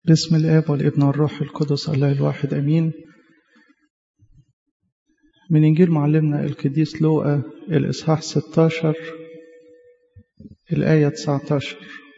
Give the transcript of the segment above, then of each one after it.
بسم الآب والابن والروح القدس الله الواحد أمين من إنجيل معلمنا القديس لوقا الإصحاح 16 الآية 19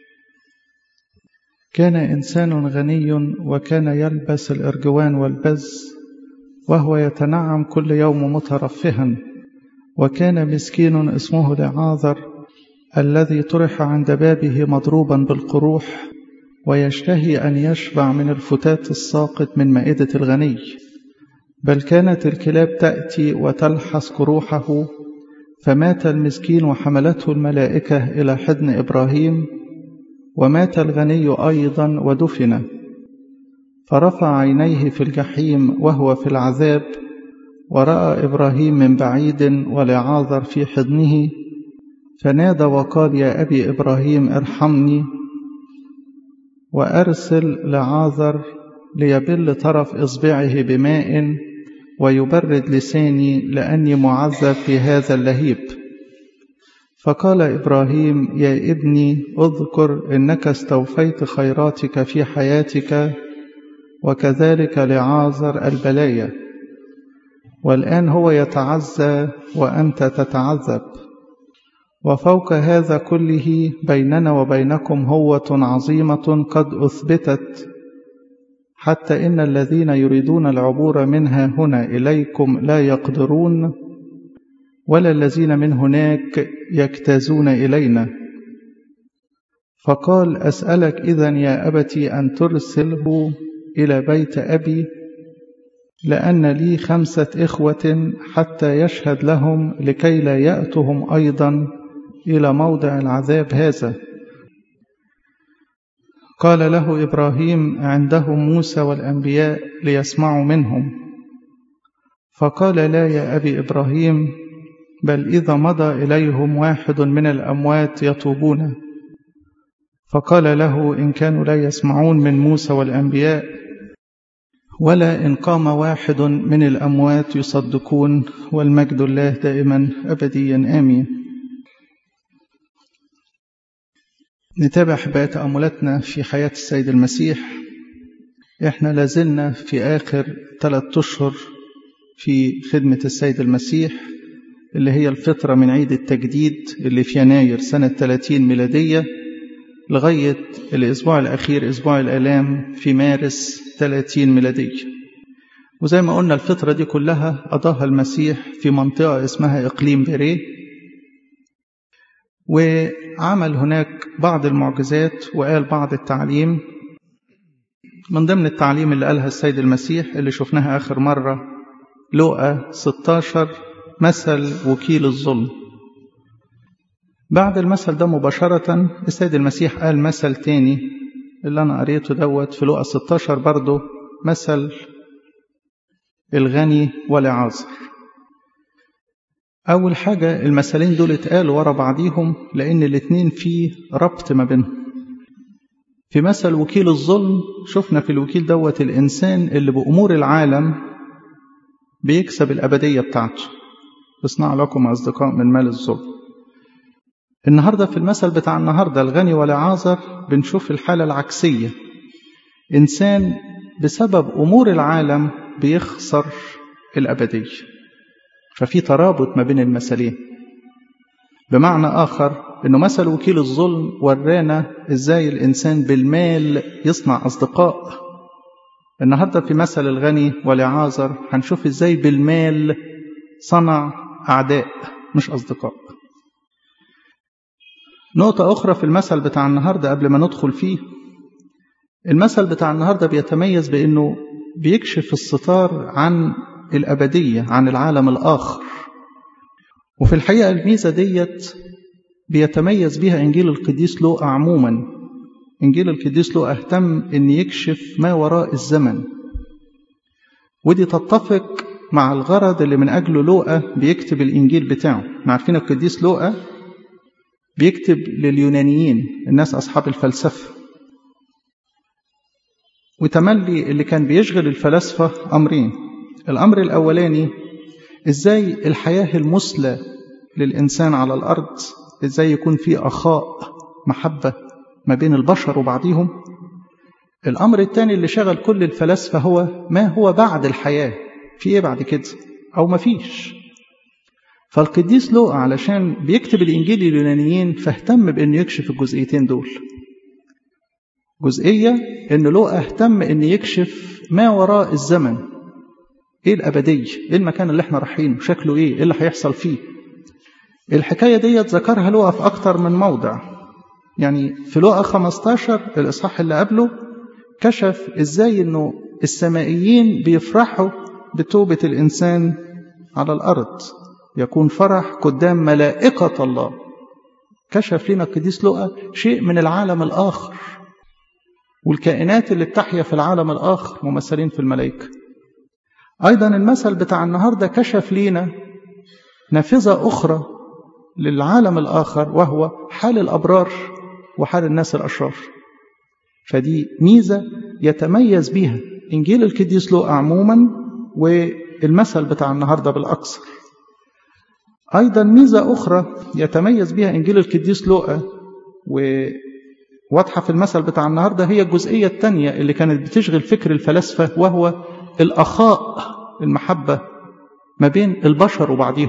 كان إنسان غني وكان يلبس الإرجوان والبز وهو يتنعم كل يوم مترفها وكان مسكين اسمه لعاذر الذي طرح عند بابه مضروبا بالقروح ويشتهي أن يشبع من الفتات الساقط من مائدة الغني بل كانت الكلاب تأتي وتلحس قروحه فمات المسكين وحملته الملائكة إلى حضن إبراهيم ومات الغني أيضا ودفن فرفع عينيه في الجحيم وهو في العذاب ورأى إبراهيم من بعيد ولعاذر في حضنه فنادى وقال يا أبي إبراهيم ارحمني وأرسل لعاذر ليبل طرف إصبعه بماء ويبرد لساني لأني معذب في هذا اللهيب فقال إبراهيم يا ابني اذكر إنك استوفيت خيراتك في حياتك وكذلك لعازر البلايا والآن هو يتعزى وأنت تتعذب وفوق هذا كله بيننا وبينكم هوة عظيمة قد أثبتت حتى إن الذين يريدون العبور منها هنا إليكم لا يقدرون ولا الذين من هناك يجتازون إلينا فقال أسألك إذا يا أبتي أن ترسله إلى بيت أبي لأن لي خمسة إخوة حتى يشهد لهم لكي لا يأتهم أيضا إلى موضع العذاب هذا قال له إبراهيم عنده موسى والأنبياء ليسمعوا منهم فقال لا يا أبي إبراهيم بل إذا مضى إليهم واحد من الأموات يطوبون فقال له إن كانوا لا يسمعون من موسى والأنبياء ولا إن قام واحد من الأموات يصدقون والمجد الله دائما أبديا آمين نتابع حباية تأملاتنا في حياة السيد المسيح احنا لازلنا في آخر ثلاثة أشهر في خدمة السيد المسيح اللي هي الفترة من عيد التجديد اللي في يناير سنة 30 ميلادية لغاية الأسبوع الأخير أسبوع الآلام في مارس 30 ميلادية وزي ما قلنا الفترة دي كلها قضاها المسيح في منطقة اسمها إقليم بيريه وعمل هناك بعض المعجزات وقال بعض التعليم من ضمن التعليم اللي قالها السيد المسيح اللي شفناها آخر مرة لقى 16 مثل وكيل الظلم بعد المثل ده مباشرة السيد المسيح قال مثل تاني اللي أنا قريته دوت في لقى 16 برضه مثل الغني والعازر أول حاجة المثلين دول اتقالوا ورا بعضيهم لأن الاتنين فيه ربط ما بينهم في مثل وكيل الظلم شفنا في الوكيل دوت الإنسان اللي بأمور العالم بيكسب الأبدية بتاعته اصنع لكم أصدقاء من مال الظلم النهاردة في المثل بتاع النهاردة الغني والعازر بنشوف الحالة العكسية إنسان بسبب أمور العالم بيخسر الأبدية ففي ترابط ما بين المثلين بمعنى آخر أنه مثل وكيل الظلم ورانا إزاي الإنسان بالمال يصنع أصدقاء النهاردة في مثل الغني والعازر هنشوف إزاي بالمال صنع أعداء مش أصدقاء نقطة أخرى في المثل بتاع النهاردة قبل ما ندخل فيه المثل بتاع النهاردة بيتميز بأنه بيكشف الستار عن الأبدية عن العالم الآخر وفي الحقيقة الميزة ديت بيتميز بها إنجيل القديس لوقا عموما إنجيل القديس لوقا اهتم أن يكشف ما وراء الزمن ودي تتفق مع الغرض اللي من أجله لوقا بيكتب الإنجيل بتاعه عارفين القديس لوقا بيكتب لليونانيين الناس أصحاب الفلسفة وتملي اللي كان بيشغل الفلاسفة أمرين الأمر الأولاني إزاي الحياة المثلى للإنسان على الأرض إزاي يكون في أخاء محبة ما بين البشر وبعضهم الأمر الثاني اللي شغل كل الفلاسفة هو ما هو بعد الحياة في إيه بعد كده أو ما فيش فالقديس لوقا علشان بيكتب الإنجيل اليونانيين فاهتم بأنه يكشف الجزئيتين دول جزئية أن لوقا اهتم أن يكشف ما وراء الزمن إيه الأبدية إيه المكان اللي احنا رايحينه شكله إيه إيه اللي هيحصل فيه الحكاية دي ذكرها لوقا في أكتر من موضع يعني في لوقا 15 الإصحاح اللي قبله كشف إزاي أنه السمائيين بيفرحوا بتوبة الإنسان على الأرض يكون فرح قدام ملائكة الله كشف لنا القديس لوقا شيء من العالم الآخر والكائنات اللي بتحيا في العالم الآخر ممثلين في الملائكة أيضا المثل بتاع النهاردة كشف لنا نافذة أخرى للعالم الآخر وهو حال الأبرار وحال الناس الأشرار فدي ميزة يتميز بها إنجيل القديس لوقا عموما والمثل بتاع النهاردة بالأكثر أيضا ميزة أخرى يتميز بها إنجيل القديس لوقا وواضحة في المثل بتاع النهاردة هي الجزئية الثانية اللي كانت بتشغل فكر الفلاسفة وهو الأخاء المحبة ما بين البشر وبعضهم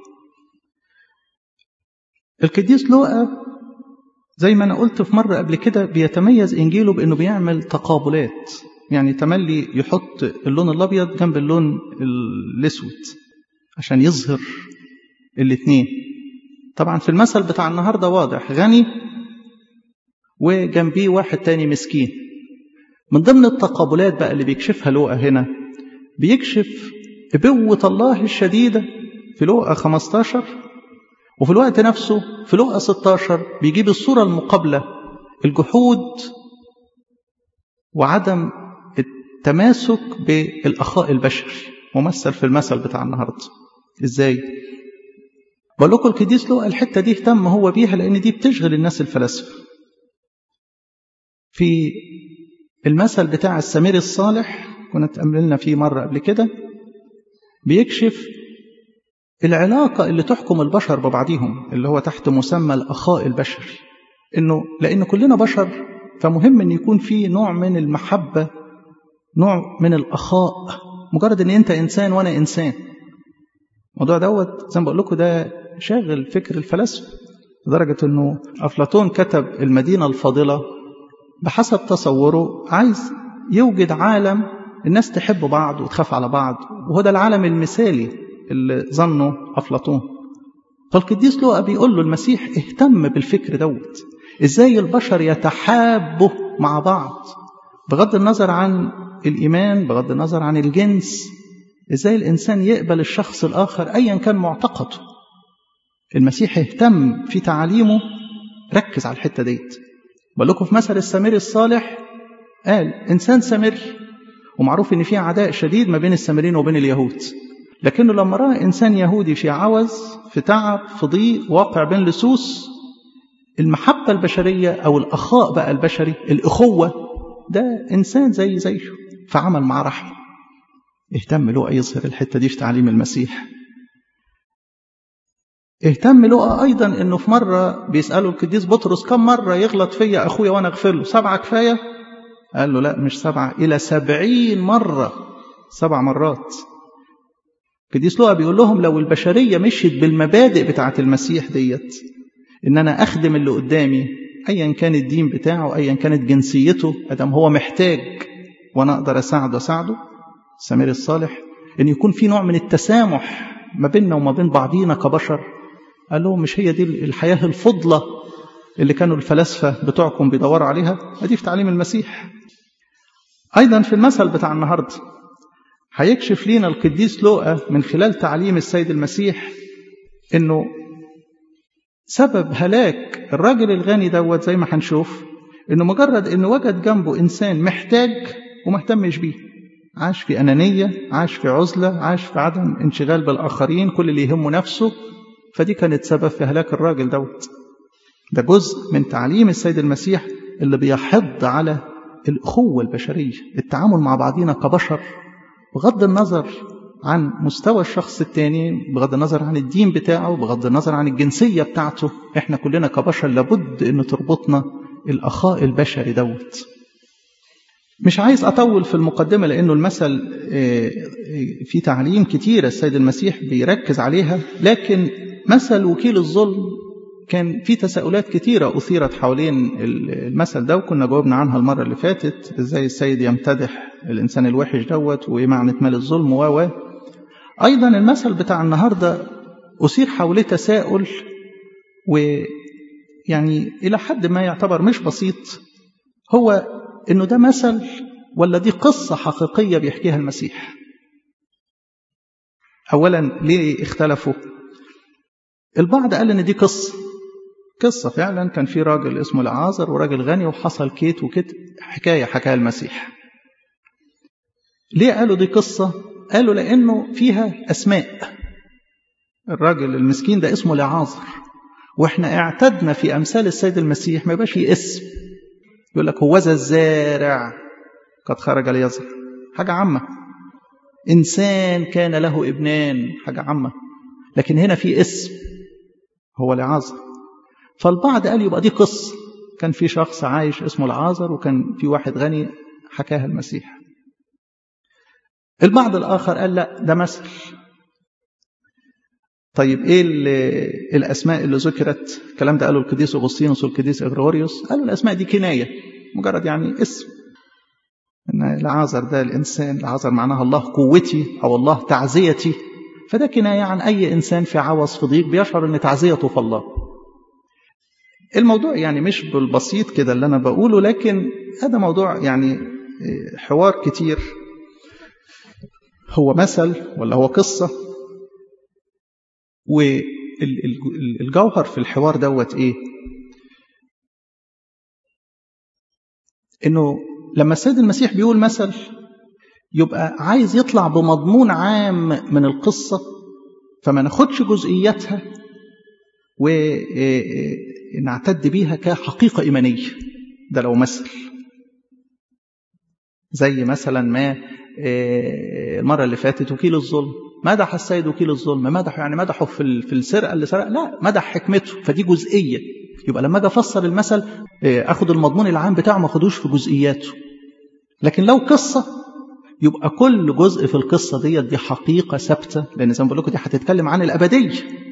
القديس لوقا زي ما أنا قلت في مرة قبل كده بيتميز إنجيله بأنه بيعمل تقابلات يعني تملي يحط اللون الأبيض جنب اللون الأسود عشان يظهر الاثنين طبعا في المثل بتاع النهاردة واضح غني وجنبيه واحد تاني مسكين من ضمن التقابلات بقى اللي بيكشفها لوقا هنا بيكشف ابوة الله الشديدة في لوقا 15 وفي الوقت نفسه في لوقا 16 بيجيب الصورة المقابلة الجحود وعدم التماسك بالأخاء البشري ممثل في المثل بتاع النهارده ازاي بقول لكم القديس لوقا الحته دي اهتم هو بيها لان دي بتشغل الناس الفلاسفه في المثل بتاع السمير الصالح كنا اتأملنا فيه مرة قبل كده بيكشف العلاقة اللي تحكم البشر ببعضهم اللي هو تحت مسمى الأخاء البشري إنه لأن كلنا بشر فمهم إن يكون في نوع من المحبة نوع من الأخاء مجرد إن أنت إنسان وأنا إنسان الموضوع دوت زي ما بقول لكم ده شاغل فكر الفلاسفة لدرجة إنه أفلاطون كتب المدينة الفاضلة بحسب تصوره عايز يوجد عالم الناس تحب بعض وتخاف على بعض وهو ده العالم المثالي اللي ظنه أفلاطون فالقديس لوقا بيقول له المسيح اهتم بالفكر دوت ازاي البشر يتحابوا مع بعض بغض النظر عن الإيمان بغض النظر عن الجنس ازاي الإنسان يقبل الشخص الآخر أيا كان معتقده المسيح اهتم في تعاليمه ركز على الحتة ديت بقول لكم في مثل السامري الصالح قال إنسان سامري ومعروف إن في عداء شديد ما بين السامريين وبين اليهود لكنه لما رأى إنسان يهودي في عوز في تعب في ضيق واقع بين لصوص المحبة البشرية أو الأخاء بقى البشري الأخوة ده إنسان زي زيه فعمل معاه رحمة اهتم له يظهر الحتة دي في تعليم المسيح اهتم له أيضا أنه في مرة بيسأله القديس بطرس كم مرة يغلط فيا أخويا وأنا أغفر له سبعة كفاية قال له لا مش سبعة إلى سبعين مرة سبع مرات القديس لوقا بيقول لهم لو البشرية مشيت بالمبادئ بتاعة المسيح ديت إن أنا أخدم اللي قدامي أيا كان الدين بتاعه أيا كانت جنسيته أدم هو محتاج وأنا أقدر أساعده أساعده سمير الصالح إن يكون في نوع من التسامح ما بيننا وما بين بعضينا كبشر قال لهم مش هي دي الحياة الفضلة اللي كانوا الفلاسفة بتوعكم بيدوروا عليها ادي في تعليم المسيح أيضا في المثل بتاع النهاردة هيكشف لينا القديس لوقا من خلال تعليم السيد المسيح انه سبب هلاك الراجل الغني دوت زي ما هنشوف انه مجرد انه وجد جنبه انسان محتاج وما اهتمش بيه عاش في انانيه عاش في عزله عاش في عدم انشغال بالاخرين كل اللي يهمه نفسه فدي كانت سبب في هلاك الراجل دوت ده جزء من تعليم السيد المسيح اللي بيحض على الاخوه البشريه التعامل مع بعضينا كبشر بغض النظر عن مستوى الشخص التاني بغض النظر عن الدين بتاعه بغض النظر عن الجنسية بتاعته احنا كلنا كبشر لابد ان تربطنا الاخاء البشري دوت مش عايز أطول في المقدمة لأنه المثل في تعليم كتير السيد المسيح بيركز عليها لكن مثل وكيل الظلم كان في تساؤلات كتيرة أثيرت حوالين المثل ده وكنا جاوبنا عنها المرة اللي فاتت إزاي السيد يمتدح الإنسان الوحش دوت وإيه معنى مال الظلم و أيضا المثل بتاع النهاردة أثير حواليه تساؤل ويعني إلى حد ما يعتبر مش بسيط هو إنه ده مثل ولا دي قصة حقيقية بيحكيها المسيح أولا ليه اختلفوا البعض قال إن دي قصة قصة فعلا كان في راجل اسمه العازر وراجل غني وحصل كيت وكيت حكاية حكاها المسيح ليه قالوا دي قصة قالوا لأنه فيها أسماء الراجل المسكين ده اسمه لعازر واحنا اعتدنا في أمثال السيد المسيح ما يبقاش فيه اسم يقول لك هو ذا الزارع قد خرج ليزرع حاجة عامة إنسان كان له ابنان حاجة عامة لكن هنا في اسم هو لعازر فالبعض قال يبقى دي قصة كان في شخص عايش اسمه العازر وكان في واحد غني حكاها المسيح البعض الآخر قال لا ده مثل طيب ايه الاسماء اللي ذكرت الكلام ده قاله القديس اغسطينوس والقديس اغريغوريوس قالوا الاسماء دي كنايه مجرد يعني اسم ان العازر ده الانسان العازر معناها الله قوتي او الله تعزيتي فده كنايه عن اي انسان في عوز في ضيق بيشعر ان تعزيته في الله الموضوع يعني مش بالبسيط كده اللي انا بقوله لكن هذا موضوع يعني حوار كتير هو مثل ولا هو قصه والجوهر في الحوار دوت ايه انه لما السيد المسيح بيقول مثل يبقى عايز يطلع بمضمون عام من القصة فما ناخدش جزئياتها ونعتد بيها كحقيقة إيمانية ده لو مثل زي مثلا ما المرة اللي فاتت وكيل الظلم مدح السيد وكيل الظلم مدح يعني مدحه في في السرقه اللي سرق لا مدح حكمته فدي جزئيه يبقى لما اجي افسر المثل اخد المضمون العام بتاعه ما اخدوش في جزئياته لكن لو قصه يبقى كل جزء في القصه ديت دي حقيقه ثابته لان زي ما بقول لكم دي هتتكلم عن الابديه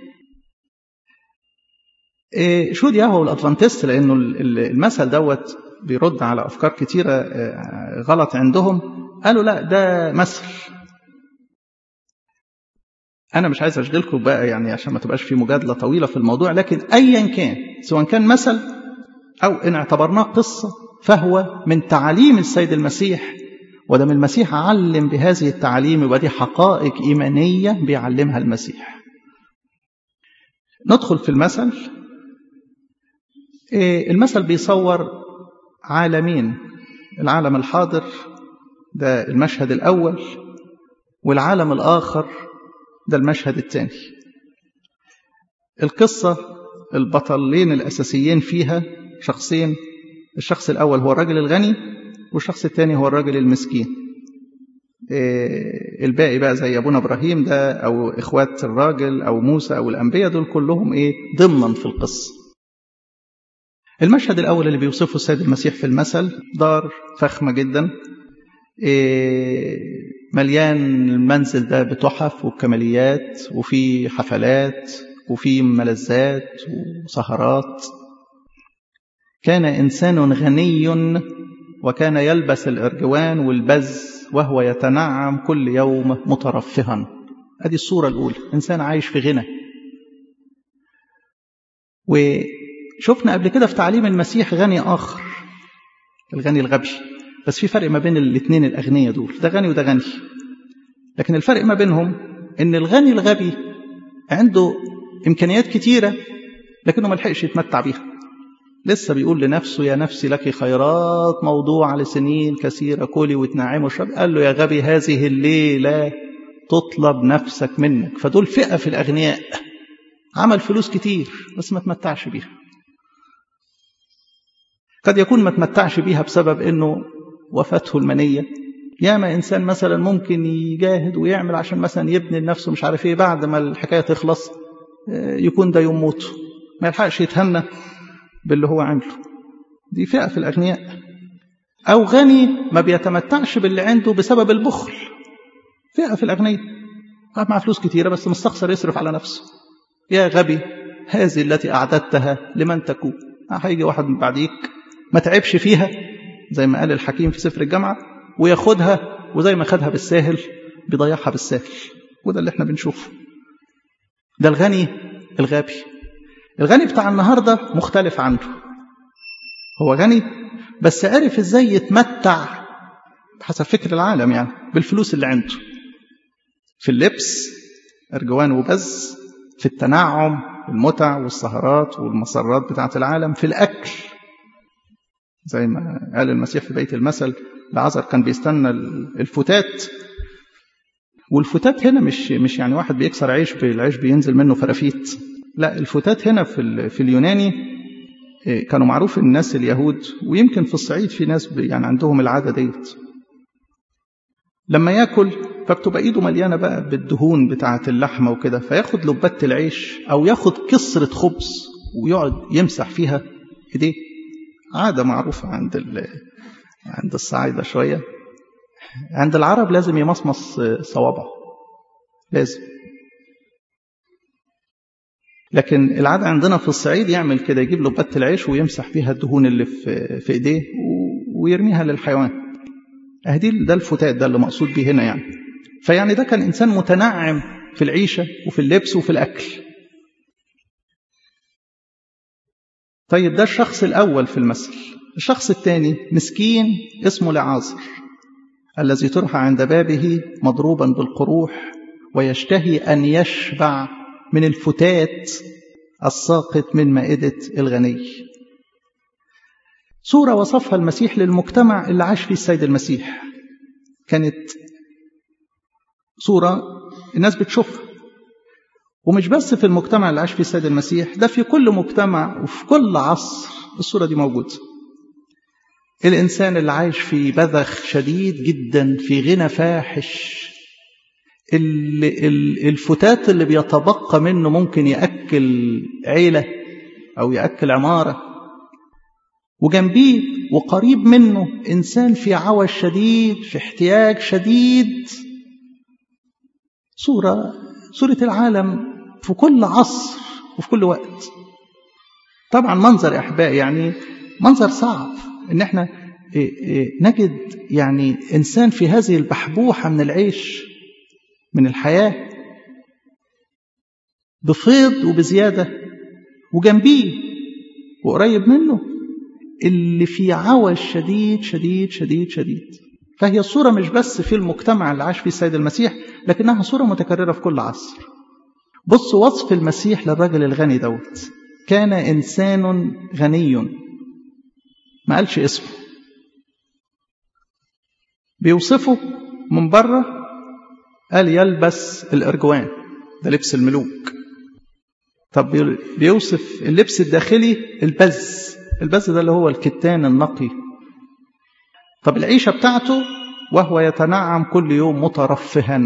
شو دي هو الادفانتست لانه المثل دوت بيرد على افكار كتيره غلط عندهم قالوا لا ده مثل أنا مش عايز أشغلكم بقى يعني عشان ما تبقاش في مجادلة طويلة في الموضوع لكن أيا كان سواء كان مثل أو إن اعتبرناه قصة فهو من تعاليم السيد المسيح ودم المسيح علم بهذه التعاليم يبقى دي حقائق إيمانية بيعلمها المسيح ندخل في المثل المثل بيصور عالمين العالم الحاضر ده المشهد الأول والعالم الآخر ده المشهد الثاني القصة البطلين الأساسيين فيها شخصين الشخص الأول هو الرجل الغني والشخص الثاني هو الرجل المسكين الباقي بقى زي أبونا إبراهيم ده أو إخوات الراجل أو موسى أو الأنبياء دول كلهم إيه ضمنا في القصة المشهد الأول اللي بيوصفه السيد المسيح في المثل دار فخمة جدا مليان المنزل ده بتحف وكماليات وفي حفلات وفي ملذات وسهرات كان إنسان غني وكان يلبس الإرجوان والبز وهو يتنعم كل يوم مترفها هذه الصورة الأولى إنسان عايش في غنى وشفنا قبل كده في تعليم المسيح غني آخر الغني الغبي بس في فرق ما بين الاثنين الأغنياء دول ده غني وده غني لكن الفرق ما بينهم ان الغني الغبي عنده إمكانيات كتيرة لكنه ما لحقش يتمتع بيها لسه بيقول لنفسه يا نفسي لك خيرات موضوعة لسنين كثيرة كلي وتنعمي واشربي قال له يا غبي هذه الليلة تطلب نفسك منك فدول فئة في الأغنياء عمل فلوس كتير بس ما تمتعش بيها قد يكون ما تمتعش بيها بسبب انه وفاته المنيه ياما انسان مثلا ممكن يجاهد ويعمل عشان مثلا يبني لنفسه مش عارف ايه بعد ما الحكايه تخلص يكون ده يوم موته ما يلحقش يتهنى باللي هو عمله دي فئه في الاغنياء أو غني ما بيتمتعش باللي عنده بسبب البخل فئة في الأغنياء قاعد معاه فلوس كتيرة بس مستخسر يصرف على نفسه يا غبي هذه التي أعددتها لمن تكون هيجي واحد من بعديك ما تعبش فيها زي ما قال الحكيم في سفر الجامعة وياخدها وزي ما خدها بالساهل بيضيعها بالساهل وده اللي احنا بنشوفه ده الغني الغبي الغني بتاع النهارده مختلف عنه هو غني بس عرف ازاي يتمتع حسب فكر العالم يعني بالفلوس اللي عنده في اللبس ارجوان وبز في التنعم المتع والسهرات والمسرات بتاعه العالم في الاكل زي ما قال المسيح في بيت المثل العذر كان بيستنى الفتات والفتات هنا مش مش يعني واحد بيكسر عيش بالعيش بينزل منه فرافيت لا الفتات هنا في في اليوناني كانوا معروف الناس اليهود ويمكن في الصعيد في ناس يعني عندهم العاده ديت لما ياكل فبتبقى ايده مليانه بقى بالدهون بتاعه اللحمه وكده فياخد لبات العيش او ياخد كسره خبز ويقعد يمسح فيها ايديه عاده معروفه عند عند الصعايده شويه عند العرب لازم يمصمص صوابعه لازم لكن العادة عندنا في الصعيد يعمل كده يجيب له بت العيش ويمسح فيها الدهون اللي في, في ايديه ويرميها للحيوان اهدي ده الفتات ده اللي مقصود بيه هنا يعني فيعني ده كان انسان متنعم في العيشه وفي اللبس وفي الاكل طيب ده الشخص الاول في المثل الشخص الثاني مسكين اسمه لعازر الذي ترحى عند بابه مضروبا بالقروح ويشتهي ان يشبع من الفتات الساقط من مائده الغني صوره وصفها المسيح للمجتمع اللي عاش فيه السيد المسيح كانت صوره الناس بتشوفها ومش بس في المجتمع اللي عاش فيه السيد المسيح ده في كل مجتمع وفي كل عصر الصوره دي موجوده الإنسان اللي عايش في بذخ شديد جدا في غنى فاحش الفتات اللي بيتبقى منه ممكن يأكل عيلة أو يأكل عمارة وجنبيه وقريب منه إنسان في عوى شديد في احتياج شديد صورة صورة العالم في كل عصر وفي كل وقت طبعا منظر يا أحبائي يعني منظر صعب ان احنا نجد يعني انسان في هذه البحبوحه من العيش من الحياه بفيض وبزياده وجنبيه وقريب منه اللي في عوى شديد شديد شديد شديد فهي الصوره مش بس في المجتمع اللي عاش فيه السيد المسيح لكنها صوره متكرره في كل عصر بص وصف المسيح للرجل الغني دوت كان انسان غني ما قالش اسمه بيوصفه من بره قال يلبس الارجوان ده لبس الملوك طب بيوصف اللبس الداخلي البز البز ده اللي هو الكتان النقي طب العيشه بتاعته وهو يتنعم كل يوم مترفها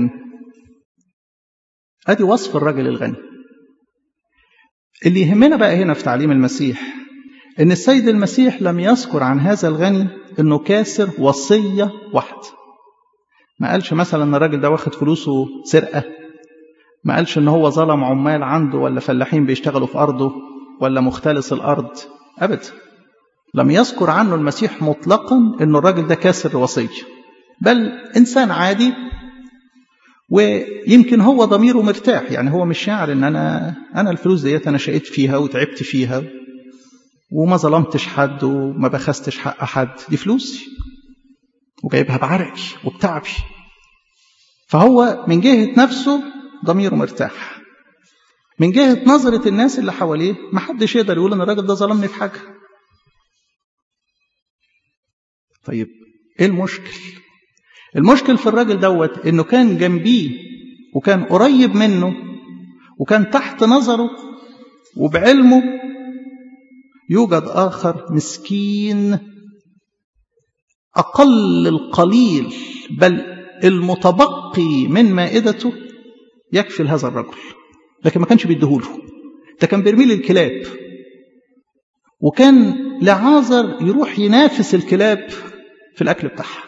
ادي وصف الرجل الغني اللي يهمنا بقى هنا في تعليم المسيح ان السيد المسيح لم يذكر عن هذا الغني انه كاسر وصيه واحده ما قالش مثلا ان الراجل ده واخد فلوسه سرقه ما قالش ان هو ظلم عمال عنده ولا فلاحين بيشتغلوا في ارضه ولا مختلس الارض ابدا لم يذكر عنه المسيح مطلقا انه الراجل ده كاسر وصيه بل انسان عادي ويمكن هو ضميره مرتاح يعني هو مش شاعر ان انا انا الفلوس ديت انا شقيت فيها وتعبت فيها وما ظلمتش حد وما بخستش حق حد دي فلوسي وجايبها بعرقي وبتعبي فهو من جهة نفسه ضميره مرتاح من جهة نظرة الناس اللي حواليه ما حدش يقدر يقول ان الراجل ده ظلمني في حاجة طيب ايه المشكل المشكل في الراجل دوت انه كان جنبيه وكان قريب منه وكان تحت نظره وبعلمه يوجد آخر مسكين أقل القليل بل المتبقي من مائدته يكفي لهذا الرجل لكن ما كانش بيديهوله ده كان بيرميه للكلاب وكان لعازر يروح ينافس الكلاب في الأكل بتاعها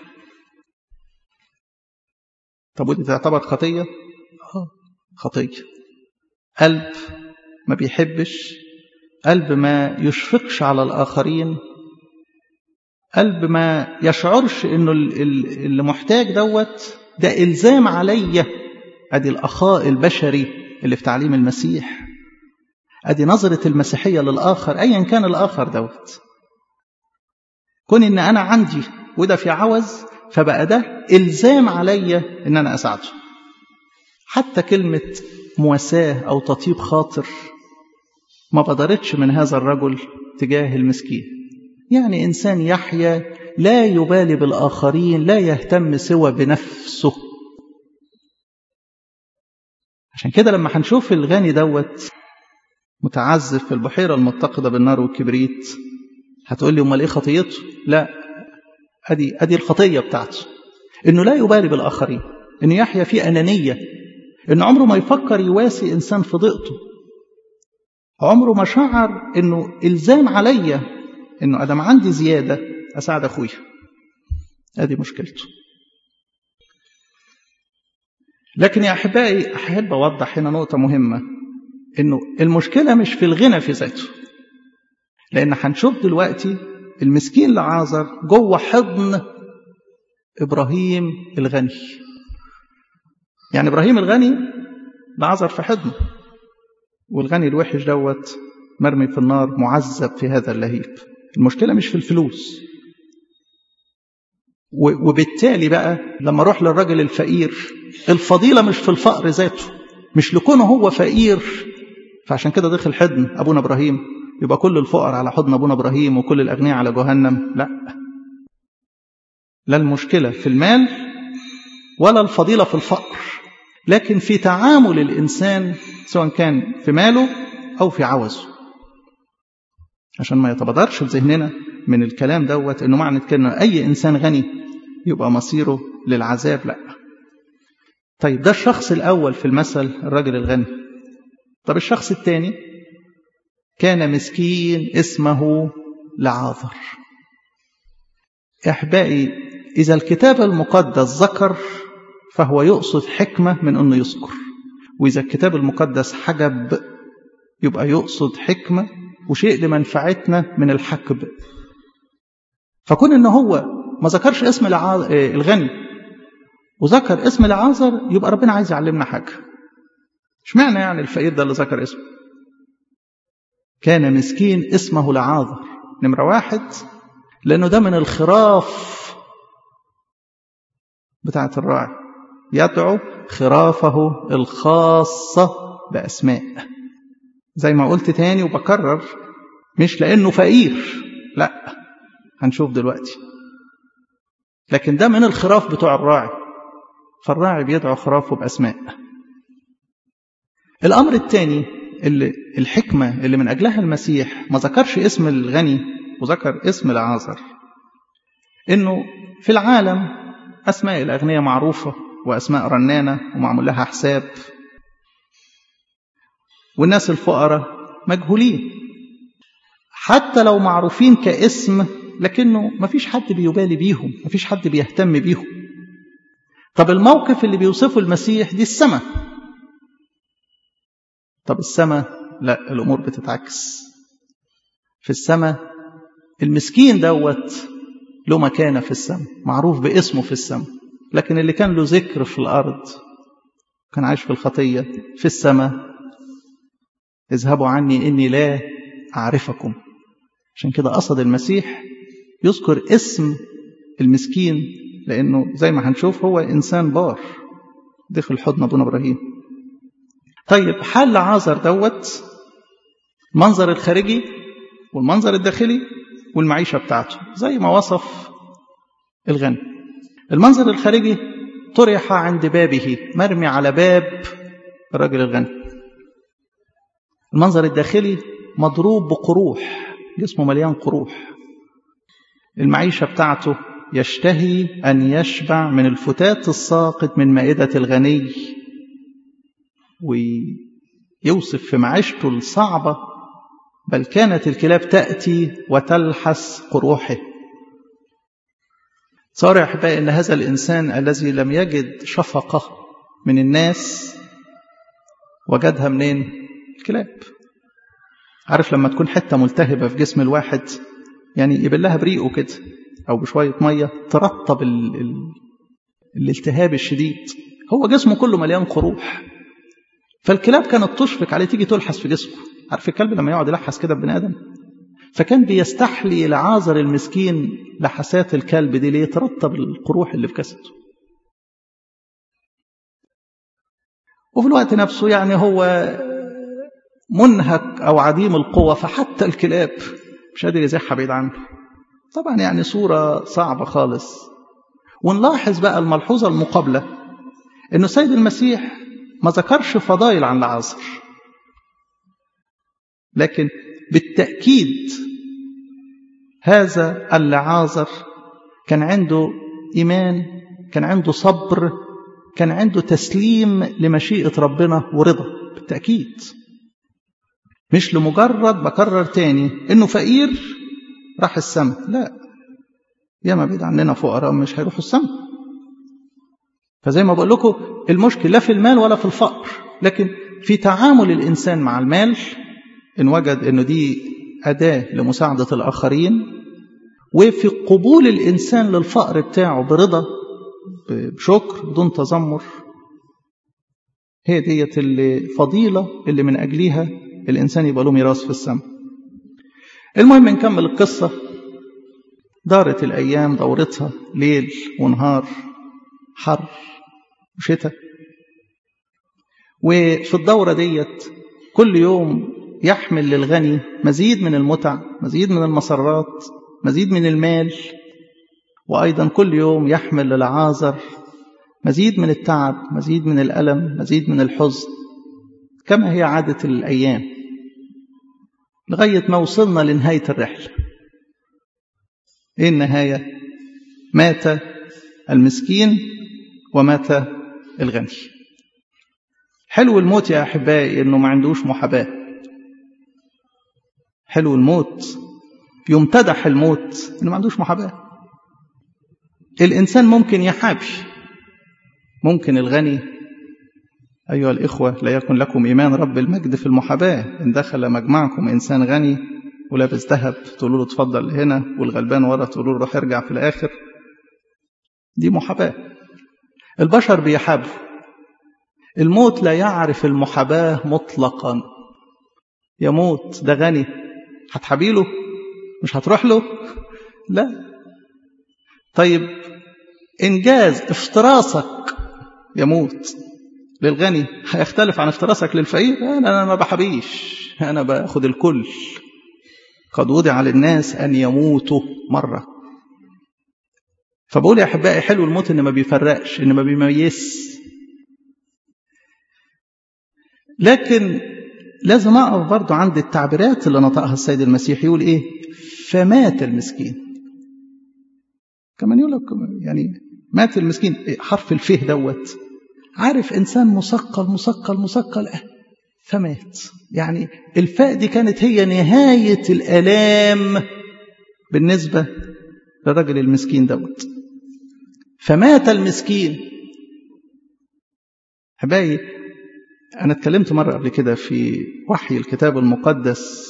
طب ودي تعتبر خطية؟ اه خطية قلب ما بيحبش قلب ما يشفقش على الآخرين قلب ما يشعرش انه اللي محتاج دوت ده الزام عليا ادي الاخاء البشري اللي في تعليم المسيح ادي نظره المسيحيه للاخر ايا كان الاخر دوت كون ان انا عندي وده في عوز فبقى ده الزام عليا ان انا اساعده حتى كلمه مواساه او تطيب خاطر ما بدرتش من هذا الرجل تجاه المسكين يعني إنسان يحيا لا يبالي بالآخرين لا يهتم سوى بنفسه عشان كده لما هنشوف الغني دوت متعذب في البحيرة المتقدة بالنار والكبريت هتقول لي امال ايه خطيته لا ادي ادي الخطيه بتاعته انه لا يبالي بالاخرين انه يحيا في انانيه انه عمره ما يفكر يواسي انسان في ضيقته عمره ما شعر انه الزام عليا انه ادم عندي زياده اساعد اخويا ادي مشكلته لكن يا احبائي احب اوضح هنا نقطه مهمه انه المشكله مش في الغنى في ذاته لان هنشوف دلوقتي المسكين لعازر جوه حضن ابراهيم الغني يعني ابراهيم الغني لعازر في حضنه والغني الوحش دوت مرمي في النار معذب في هذا اللهيب المشكله مش في الفلوس وبالتالي بقى لما اروح للراجل الفقير الفضيله مش في الفقر ذاته مش لكونه هو فقير فعشان كده دخل حضن ابونا ابراهيم يبقى كل الفقر على حضن ابونا ابراهيم وكل الاغنياء على جهنم لا لا المشكله في المال ولا الفضيله في الفقر لكن في تعامل الانسان سواء كان في ماله او في عوزه عشان ما يتبادرش لذهننا من الكلام دوت انه معنى كده اي انسان غني يبقى مصيره للعذاب لا طيب ده الشخص الاول في المثل الراجل الغني طب الشخص الثاني كان مسكين اسمه لعاذر احبائي اذا الكتاب المقدس ذكر فهو يقصد حكمه من انه يذكر واذا الكتاب المقدس حجب يبقى يقصد حكمه وشيء لمنفعتنا من الحكب فكون ان هو ما ذكرش اسم الغني وذكر اسم العازر يبقى ربنا عايز يعلمنا حاجه اشمعنى يعني الفقير ده اللي ذكر اسمه كان مسكين اسمه لعاذر نمرة واحد لأنه ده من الخراف بتاعة الراعي يدعو خرافه الخاصة بأسماء زي ما قلت تاني وبكرر مش لأنه فقير لا هنشوف دلوقتي لكن ده من الخراف بتوع الراعي فالراعي بيدعو خرافه بأسماء الأمر الثاني اللي الحكمة اللي من أجلها المسيح ما ذكرش اسم الغني وذكر اسم العازر إنه في العالم أسماء الأغنياء معروفة وأسماء رنانة ومعمول لها حساب والناس الفقراء مجهولين حتى لو معروفين كاسم لكنه ما فيش حد بيبالي بيهم ما فيش حد بيهتم بيهم طب الموقف اللي بيوصفه المسيح دي السماء طب السماء لا الأمور بتتعكس في السماء المسكين دوت له مكانة في السماء معروف باسمه في السماء لكن اللي كان له ذكر في الأرض كان عايش في الخطية في السماء اذهبوا عني إني لا أعرفكم عشان كده قصد المسيح يذكر اسم المسكين لأنه زي ما هنشوف هو إنسان بار دخل حضن أبونا إبراهيم طيب حل عازر دوت المنظر الخارجي والمنظر الداخلي والمعيشة بتاعته زي ما وصف الغني المنظر الخارجي طرح عند بابه مرمي على باب الرجل الغني المنظر الداخلي مضروب بقروح جسمه مليان قروح المعيشة بتاعته يشتهي أن يشبع من الفتات الساقط من مائدة الغني ويوصف في معيشته الصعبة بل كانت الكلاب تأتي وتلحس قروحه صار يا أحبائي أن هذا الإنسان الذي لم يجد شفقة من الناس وجدها منين؟ الكلاب عارف لما تكون حتة ملتهبة في جسم الواحد يعني يبلها بريقه كده أو بشوية مية ترطب ال... ال... الالتهاب الشديد هو جسمه كله مليان قروح فالكلاب كانت تشفق عليه تيجي تلحس في جسمه عارف الكلب لما يقعد يلحس كده بني ادم فكان بيستحلي لعازر المسكين لحسات الكلب دي ليه ترطب القروح اللي في جسده وفي الوقت نفسه يعني هو منهك او عديم القوة فحتى الكلاب مش قادر يزحها بعيد عنه طبعا يعني صورة صعبة خالص ونلاحظ بقى الملحوظة المقابلة انه السيد المسيح ما ذكرش فضائل عن العازر لكن بالتأكيد هذا اللعازر كان عنده إيمان كان عنده صبر كان عنده تسليم لمشيئة ربنا ورضا بالتأكيد مش لمجرد بكرر تاني انه فقير راح السماء لا ياما بعيد عننا فقراء مش هيروحوا السماء فزي ما بقول لكم المشكله لا في المال ولا في الفقر لكن في تعامل الانسان مع المال ان وجد انه دي اداه لمساعده الاخرين وفي قبول الانسان للفقر بتاعه برضا بشكر بدون تذمر هي ديت الفضيله اللي من اجلها الانسان يبقى له ميراث في السماء المهم نكمل القصه دارت الايام دورتها ليل ونهار حر وشتاء وفي الدورة ديت كل يوم يحمل للغني مزيد من المتع مزيد من المسرات مزيد من المال وأيضا كل يوم يحمل للعازر مزيد من التعب مزيد من الألم مزيد من الحزن كما هي عادة الأيام لغاية ما وصلنا لنهاية الرحلة إيه النهاية مات المسكين ومات الغني حلو الموت يا أحبائي إنه ما عندوش محاباة حلو الموت يمتدح الموت إنه ما عندوش محاباة الإنسان ممكن يحابي ممكن الغني أيها الإخوة لا يكن لكم إيمان رب المجد في المحاباة إن دخل مجمعكم إنسان غني ولابس ذهب تقولوا له اتفضل هنا والغلبان ورا تقولوا له روح ارجع في الآخر دي محاباة البشر بيحابوا الموت لا يعرف المحاباة مطلقا يموت ده غني هتحابيله مش هتروح له لا طيب إنجاز افتراسك يموت للغني هيختلف عن افتراسك للفقير أنا, أنا ما بحبيش أنا باخد الكل قد وضع للناس أن يموتوا مرة فبقول يا أحبائي حلو الموت إن ما بيفرقش إن ما بيميز لكن لازم أقف برضو عند التعبيرات اللي نطقها السيد المسيح يقول إيه فمات المسكين كمان يقول لك يعني مات المسكين إيه حرف الفه دوت عارف إنسان مثقل مثقل مثقل أه فمات يعني الفاء دي كانت هي نهاية الآلام بالنسبة للرجل المسكين دوت فمات المسكين حبايبي أنا اتكلمت مرة قبل كده في وحي الكتاب المقدس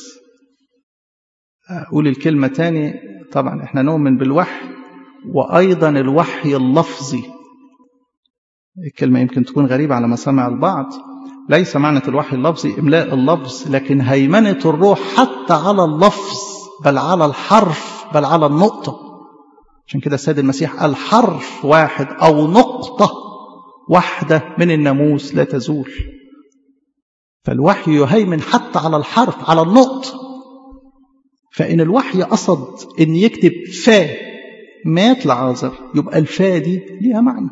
أقول الكلمة تاني طبعا احنا نؤمن بالوحي وأيضا الوحي اللفظي الكلمة يمكن تكون غريبة على مسامع البعض ليس معنى الوحي اللفظي إملاء اللفظ لكن هيمنة الروح حتى على اللفظ بل على الحرف بل على النقطة عشان كده السيد المسيح قال حرف واحد أو نقطة واحدة من الناموس لا تزول فالوحي يهيمن حتى على الحرف على النقطة فإن الوحي قصد إن يكتب فا مات لعازر يبقى الفا دي ليها معنى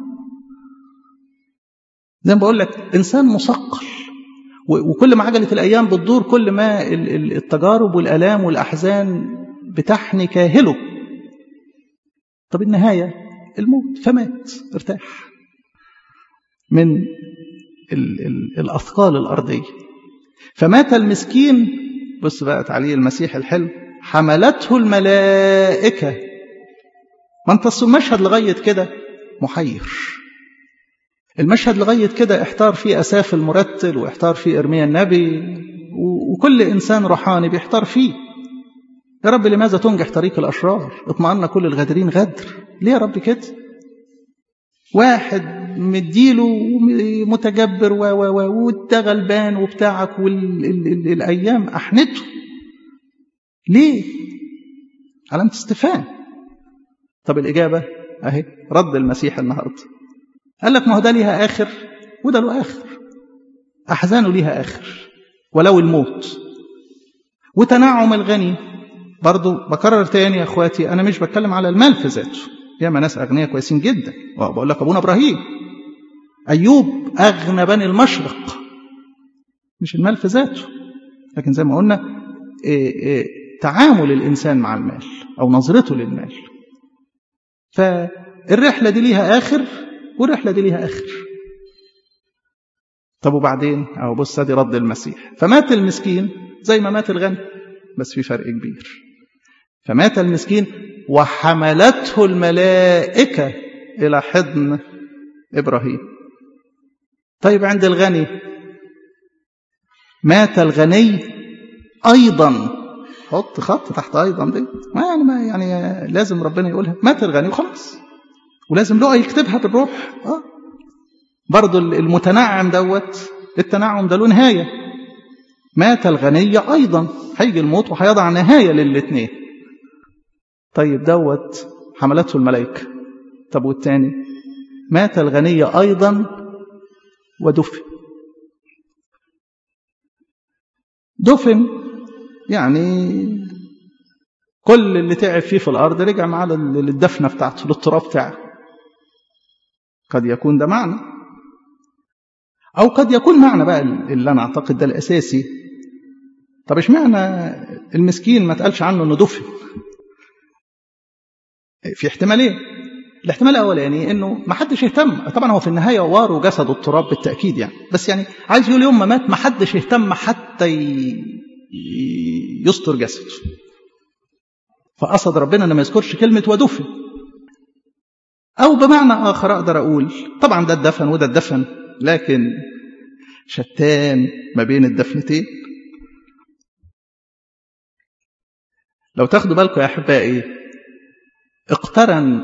زي ما بقول لك إنسان مثقل وكل ما عجلة الأيام بتدور كل ما التجارب والآلام والأحزان بتحني كاهله طب النهاية الموت فمات ارتاح من ال ال الأثقال الأرضية فمات المسكين بص بقى تعليل المسيح الحلو حملته الملائكة ما انت المشهد لغاية كده محير المشهد لغاية كده احتار فيه أساف المرتل واحتار فيه إرميا النبي وكل إنسان روحاني بيحتار فيه يا رب لماذا تنجح طريق الأشرار اطمأن كل الغادرين غدر ليه يا رب كده واحد مديله متجبر و و و وده غلبان وبتاعك والايام احنته ليه علامة استفهام طب الإجابة أهي رد المسيح النهاردة قال لك ما هو ده ليها آخر وده له آخر أحزانه ليها آخر ولو الموت وتنعم الغني برضو بكرر تاني يا اخواتي انا مش بتكلم على المال في ذاته ياما ناس اغنياء كويسين جدا وبقول لك ابونا ابراهيم ايوب اغنى بني المشرق مش المال في ذاته لكن زي ما قلنا إيه إيه تعامل الانسان مع المال او نظرته للمال فالرحله دي ليها اخر والرحله دي ليها اخر طب وبعدين اهو بص ادي رد المسيح فمات المسكين زي ما مات الغني بس في فرق كبير فمات المسكين وحملته الملائكة إلى حضن إبراهيم طيب عند الغني مات الغني أيضا حط خط تحت أيضا دي ما يعني, ما يعني لازم ربنا يقولها مات الغني وخلاص ولازم له يكتبها بالروح آه. برضو المتنعم دوت التنعم ده له نهاية مات الغني أيضا هيجي الموت وهيضع نهاية للاثنين طيب دوت حملته الملائكة طب والتاني مات الغني أيضا ودفن دفن يعني كل اللي تعب فيه في الأرض رجع معاه للدفنة بتاعته للتراب بتاعه قد يكون ده معنى أو قد يكون معنى بقى اللي أنا أعتقد ده الأساسي طب اشمعنى المسكين ما تقالش عنه انه دفن في احتمالين الاحتمال الاولاني انه ما حدش اهتم طبعا هو في النهايه وار جسد التراب بالتاكيد يعني بس يعني عايز يقول يوم ما مات ما حدش اهتم حتى يستر جسده فقصد ربنا انه ما يذكرش كلمه ودفن او بمعنى اخر اقدر اقول طبعا ده الدفن وده الدفن لكن شتان ما بين الدفنتين لو تاخدوا بالكم يا احبائي اقترن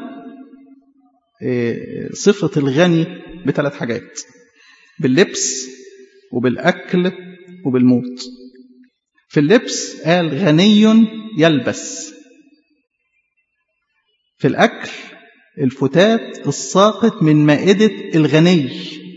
صفة الغني بثلاث حاجات باللبس وبالأكل وبالموت في اللبس قال غني يلبس في الأكل الفتات الساقط من مائدة الغني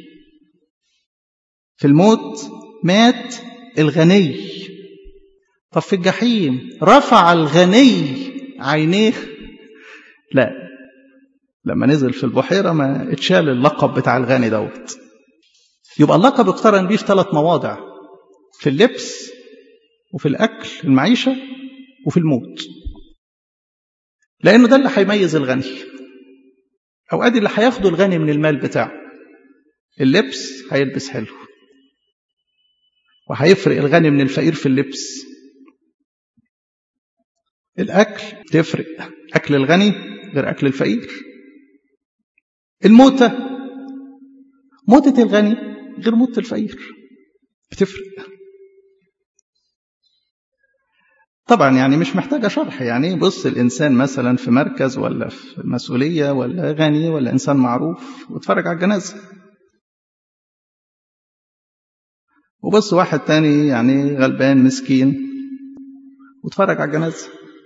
في الموت مات الغني طب في الجحيم رفع الغني عينيه لا لما نزل في البحيرة ما اتشال اللقب بتاع الغني دوت يبقى اللقب اقترن بيه في ثلاث مواضع في اللبس وفي الأكل المعيشة وفي الموت لأنه ده اللي هيميز الغني أو أدي اللي هياخده الغني من المال بتاعه اللبس هيلبس حلو وهيفرق الغني من الفقير في اللبس الأكل تفرق أكل الغني غير أكل الفقير الموتة موتة الغني غير موتة الفقير بتفرق طبعا يعني مش محتاجة شرح يعني بص الإنسان مثلا في مركز ولا في مسؤولية ولا غني ولا إنسان معروف واتفرج على الجنازة وبص واحد تاني يعني غلبان مسكين واتفرج على الجنازة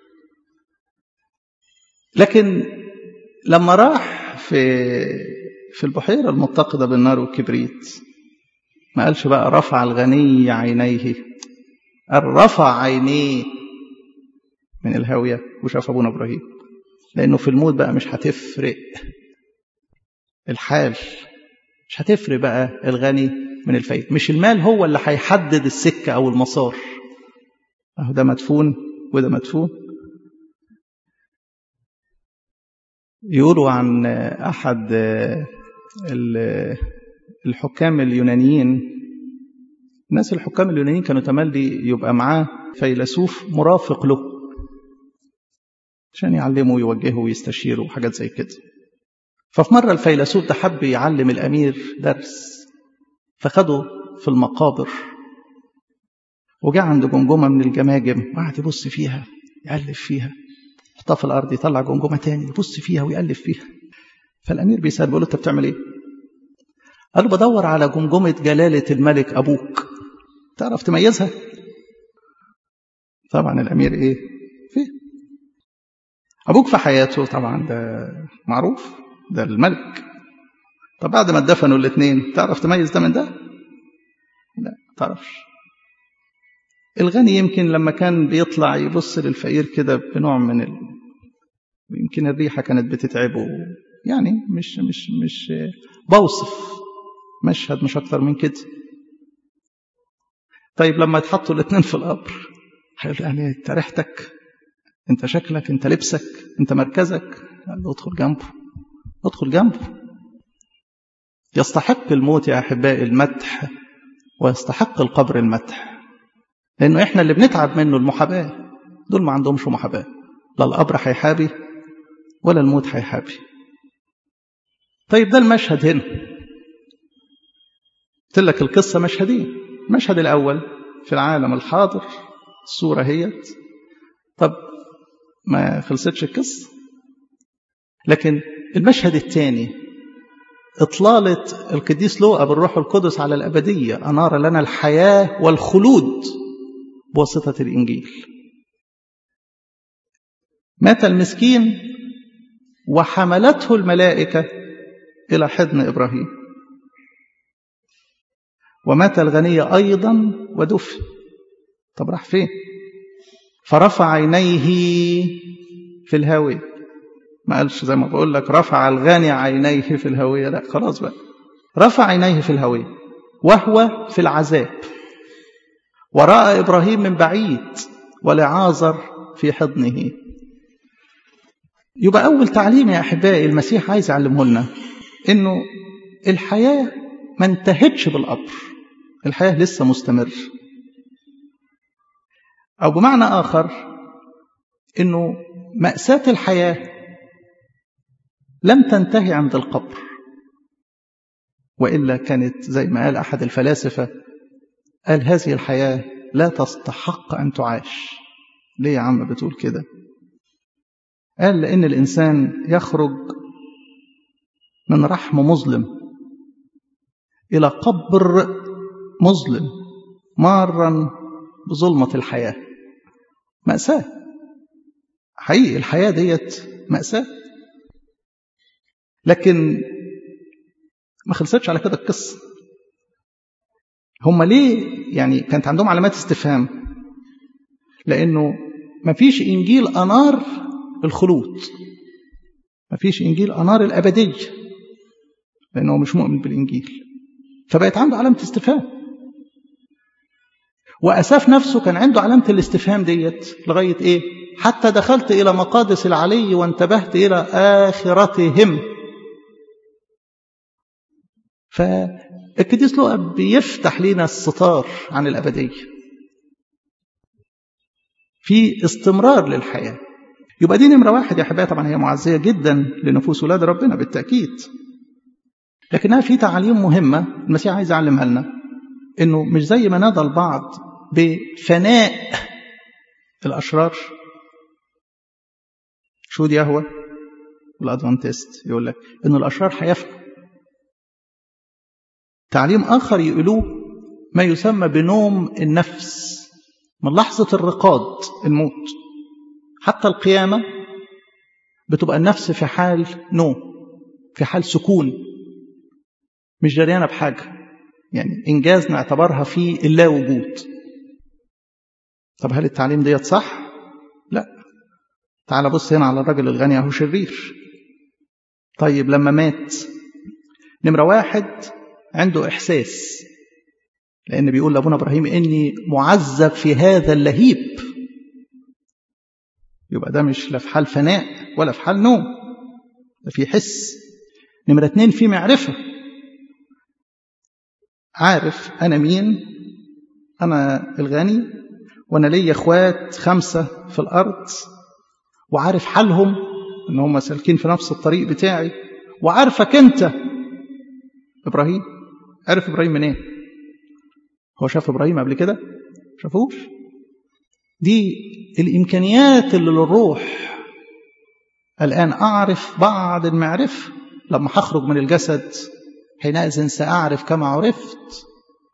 لكن لما راح في في البحيرة المتقدة بالنار والكبريت ما قالش بقى رفع الغني عينيه قال رفع عينيه من الهاوية وشاف أبونا إبراهيم لأنه في الموت بقى مش هتفرق الحال مش هتفرق بقى الغني من الفقير مش المال هو اللي هيحدد السكة أو المسار أهو ده مدفون وده مدفون يقولوا عن أحد الحكام اليونانيين الناس الحكام اليونانيين كانوا تملي يبقى معاه فيلسوف مرافق له عشان يعلمه ويوجهه ويستشيره وحاجات زي كده ففي مرة الفيلسوف ده حب يعلم الأمير درس فخده في المقابر وجاء عند جمجمة من الجماجم وقعد يبص فيها يقلب فيها يحطها في الأرض يطلع جمجمة تاني يبص فيها ويقلب فيها فالأمير بيسأل بيقول له أنت بتعمل إيه؟ قال له بدور على جمجمة جلالة الملك أبوك تعرف تميزها؟ طبعا الأمير إيه؟ فيه أبوك في حياته طبعا ده معروف ده الملك طب بعد ما اتدفنوا الاثنين تعرف تميز ده من ده؟ لا تعرفش الغني يمكن لما كان بيطلع يبص للفقير كده بنوع من ال... يمكن الريحة كانت بتتعبه يعني مش مش مش بوصف مشهد مش أكتر من كده طيب لما يتحطوا الاثنين في القبر هيقول يعني انت ريحتك انت شكلك انت لبسك انت مركزك قال له ادخل جنبه ادخل جنبه يستحق الموت يا احبائي المدح ويستحق القبر المدح لانه احنا اللي بنتعب منه المحاباه دول ما عندهمش محاباه لا القبر هيحابي ولا الموت هيحابي طيب ده المشهد هنا قلت لك القصه مشهدين المشهد الاول في العالم الحاضر الصوره هيت طب ما خلصتش القصه لكن المشهد الثاني إطلالة القديس لوقا بالروح القدس على الأبدية أنار لنا الحياة والخلود بواسطة الإنجيل مات المسكين وحملته الملائكة إلى حضن إبراهيم ومات الغني أيضا ودفن طب راح فين فرفع عينيه في الهاوية ما قالش زي ما بقول لك رفع الغني عينيه في الهوية لا خلاص بقى رفع عينيه في الهوية وهو في العذاب ورأى إبراهيم من بعيد ولعازر في حضنه يبقى أول تعليم يا أحبائي المسيح عايز يعلمه لنا إنه الحياة ما انتهتش بالقبر الحياة لسه مستمر أو بمعنى آخر إنه مأساة الحياة لم تنتهي عند القبر وإلا كانت زي ما قال أحد الفلاسفة قال هذه الحياة لا تستحق أن تعاش ليه يا عم بتقول كده قال لأن الإنسان يخرج من رحم مظلم إلى قبر مظلم مارا بظلمة الحياة مأساة حقيقي الحياة ديت مأساة لكن ما خلصتش على كده القصة هم ليه يعني كانت عندهم علامات استفهام لأنه ما فيش إنجيل أنار الخلود ما فيش إنجيل أنار الأبدية لأنه مش مؤمن بالإنجيل فبقت عنده علامة استفهام وأساف نفسه كان عنده علامة الاستفهام ديت لغاية إيه حتى دخلت إلى مقادس العلي وانتبهت إلى آخرتهم فالقديس لوقا بيفتح لنا الستار عن الأبدية في استمرار للحياة يبقى دي نمرة واحد يا حبايبي طبعا هي معزية جدا لنفوس ولاد ربنا بالتأكيد لكنها في تعاليم مهمة المسيح عايز يعلمها لنا انه مش زي ما نادى البعض بفناء الاشرار شو دي يهوى والادفانتست يقول لك ان الاشرار هيفنوا تعليم اخر يقولوه ما يسمى بنوم النفس من لحظه الرقاد الموت حتى القيامه بتبقى النفس في حال نوم في حال سكون مش جريانه بحاجه يعني إنجاز نعتبرها في اللا وجود طب هل التعليم ديت صح؟ لا تعال بص هنا على الرجل الغني أهو شرير طيب لما مات نمرة واحد عنده إحساس لأن بيقول لأبونا إبراهيم إني معذب في هذا اللهيب يبقى ده مش لا في حال فناء ولا في حال نوم ده في حس نمرة اتنين في معرفة عارف أنا مين أنا الغني وأنا لي إخوات خمسة في الأرض وعارف حالهم ان هم سالكين في نفس الطريق بتاعي وعارفك انت ابراهيم عرف ابراهيم منين إيه؟ هو شاف ابراهيم قبل كده شافوش دي الامكانيات اللي للروح الان اعرف بعض المعرفه لما هخرج من الجسد حينئذ ساعرف كما عرفت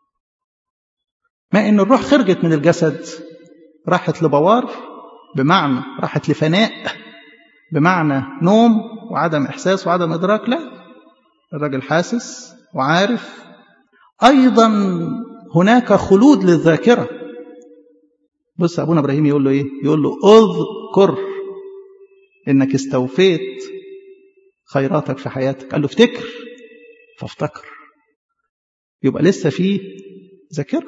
ما ان الروح خرجت من الجسد راحت لبوار بمعنى راحت لفناء بمعنى نوم وعدم احساس وعدم ادراك لا الراجل حاسس وعارف ايضا هناك خلود للذاكره بص ابونا ابراهيم يقول له ايه يقول له اذكر انك استوفيت خيراتك في حياتك قال له افتكر فافتكر يبقى لسه في ذاكره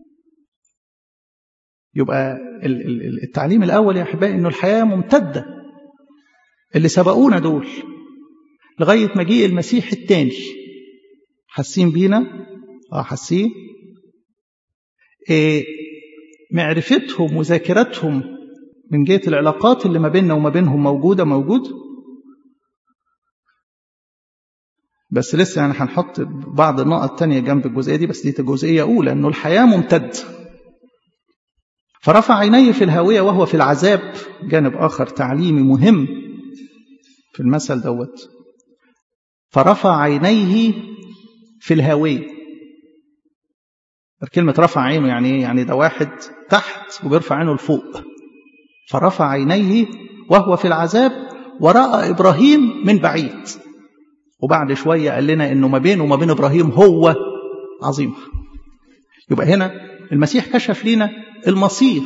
يبقى التعليم الاول يا احبائي انه الحياه ممتده اللي سبقونا دول لغايه مجيء المسيح الثاني حاسين بينا اه حاسين إيه معرفتهم وذاكرتهم من جهه العلاقات اللي ما بيننا وما بينهم موجوده موجود بس لسه يعني هنحط بعض النقط التانية جنب الجزئية دي بس دي الجزئية أولى إنه الحياة ممتد فرفع عينيه في الهاوية وهو في العذاب جانب آخر تعليمي مهم في المثل دوت فرفع عينيه في الهاوية كلمة رفع عينه يعني ايه؟ يعني ده واحد تحت وبيرفع عينه لفوق فرفع عينيه وهو في العذاب ورأى إبراهيم من بعيد وبعد شوية قال لنا إنه ما بينه وما بين إبراهيم هو عظيم يبقى هنا المسيح كشف لنا المصير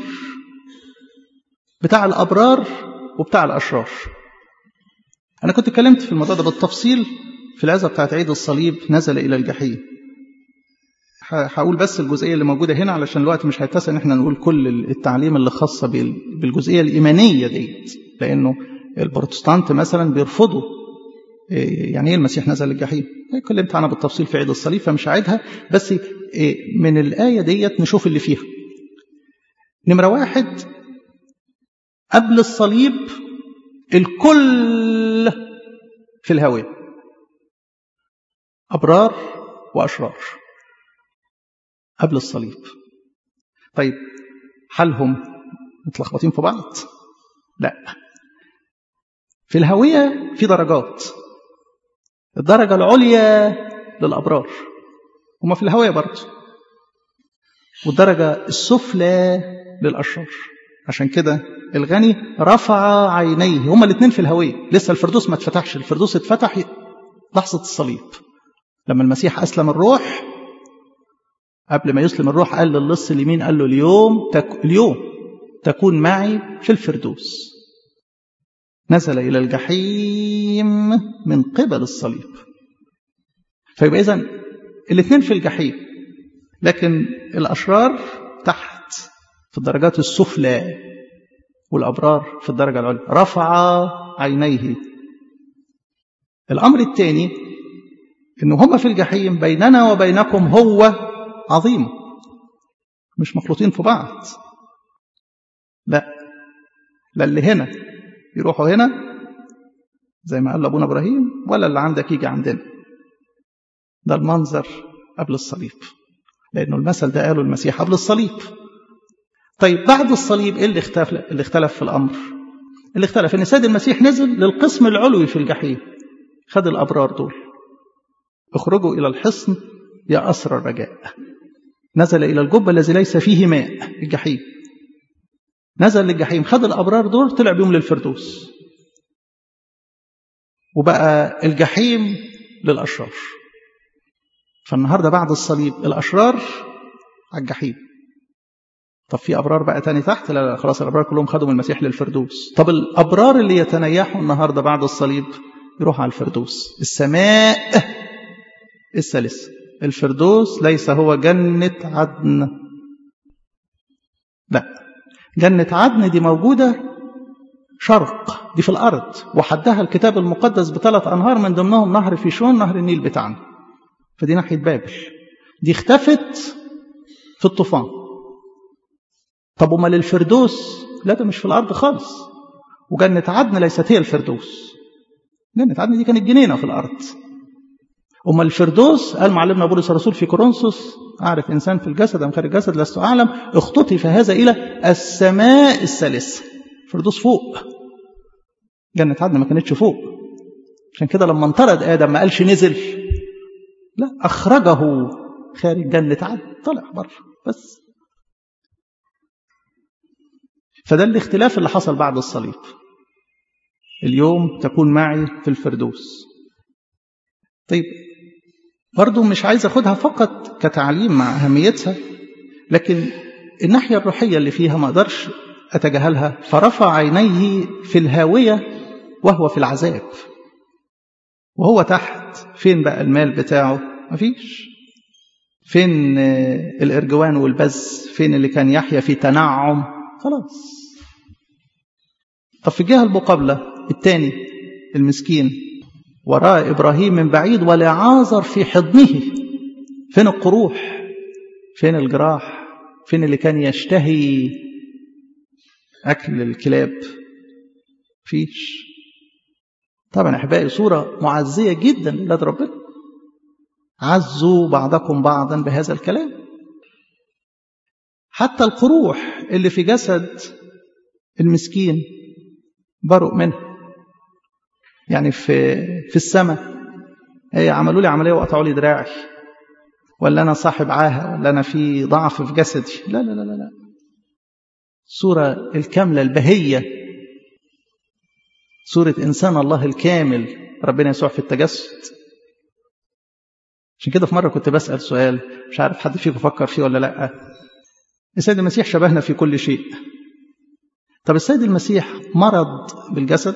بتاع الأبرار وبتاع الأشرار أنا كنت اتكلمت في الموضوع ده بالتفصيل في العزة بتاعت عيد الصليب نزل إلى الجحيم هقول بس الجزئية اللي موجودة هنا علشان الوقت مش هيتسع إن احنا نقول كل التعليم اللي خاصة بالجزئية الإيمانية ديت لأنه البروتستانت مثلا بيرفضوا يعني ايه المسيح نزل الجحيم اتكلمت عنها بالتفصيل في عيد الصليب فمش هعيدها بس من الآية ديت نشوف اللي فيها نمرة واحد قبل الصليب الكل في الهوية أبرار وأشرار قبل الصليب طيب حالهم متلخبطين في بعض لا في الهوية في درجات الدرجة العليا للأبرار هما في الهوية برضه والدرجة السفلى للأشرار عشان كده الغني رفع عينيه هما الاثنين في الهوية لسه الفردوس ما اتفتحش الفردوس اتفتح لحظة الصليب لما المسيح أسلم الروح قبل ما يسلم الروح قال للص اليمين قال له اليوم تك... اليوم تكون معي في الفردوس نزل إلى الجحيم من قبل الصليب فيبقى إذن الاثنين في الجحيم لكن الأشرار تحت في الدرجات السفلى والأبرار في الدرجة العليا رفع عينيه الأمر الثاني إنه هم في الجحيم بيننا وبينكم هو عظيم مش مخلوطين في بعض لا لا اللي هنا يروحوا هنا زي ما قال ابونا ابراهيم ولا اللي عندك يجي عندنا ده المنظر قبل الصليب لانه المثل ده قاله المسيح قبل الصليب طيب بعد الصليب ايه اللي اختلف اللي اختلف في الامر اللي اختلف ان السيد المسيح نزل للقسم العلوي في الجحيم خد الابرار دول اخرجوا الى الحصن يا اسر الرجاء نزل الى الجب الذي ليس فيه ماء الجحيم نزل للجحيم خد الأبرار دول طلع بيهم للفردوس وبقى الجحيم للأشرار فالنهاردة بعد الصليب الأشرار على الجحيم طب في أبرار بقى تاني تحت لا, لا خلاص الأبرار كلهم خدوا من المسيح للفردوس طب الأبرار اللي يتنيحوا النهاردة بعد الصليب يروح على الفردوس السماء الثالثة الفردوس ليس هو جنة عدن لا جنة عدن دي موجودة شرق دي في الأرض وحدها الكتاب المقدس بثلاث أنهار من ضمنهم نهر فيشون نهر النيل بتاعنا فدي ناحية بابل دي اختفت في الطوفان طب وما للفردوس لا ده مش في الأرض خالص وجنة عدن ليست هي الفردوس جنة عدن دي كانت جنينة في الأرض أما الفردوس قال معلمنا بولس الرسول في كورنثوس أعرف إنسان في الجسد أم خارج الجسد لست أعلم اختطف هذا إلى السماء الثالثة الفردوس فوق جنة عدن ما كانتش فوق عشان كده لما انطرد آدم ما قالش نزل لا أخرجه خارج جنة عدن طلع بره بس فده الاختلاف اللي حصل بعد الصليب اليوم تكون معي في الفردوس طيب برضو مش عايز أخدها فقط كتعليم مع أهميتها لكن الناحية الروحية اللي فيها ما أقدرش أتجاهلها فرفع عينيه في الهاوية وهو في العذاب وهو تحت فين بقى المال بتاعه مفيش فين الإرجوان والبز فين اللي كان يحيا في تنعم خلاص طب في الجهة المقابلة الثاني المسكين وراء إبراهيم من بعيد ولعازر في حضنه فين القروح فين الجراح فين اللي كان يشتهي أكل الكلاب فيش طبعا أحبائي صورة معزية جدا لولاد ربنا عزوا بعضكم بعضا بهذا الكلام حتى القروح اللي في جسد المسكين برؤ منه يعني في في السماء هي عملوا لي عمليه وقطعوا لي دراعي ولا انا صاحب عاهه ولا انا في ضعف في جسدي لا لا لا لا, لا. الصوره الكامله البهيه صوره انسان الله الكامل ربنا يسوع في التجسد عشان كده في مره كنت بسال سؤال مش عارف حد فيكم فكر فيه ولا لا السيد المسيح شبهنا في كل شيء طب السيد المسيح مرض بالجسد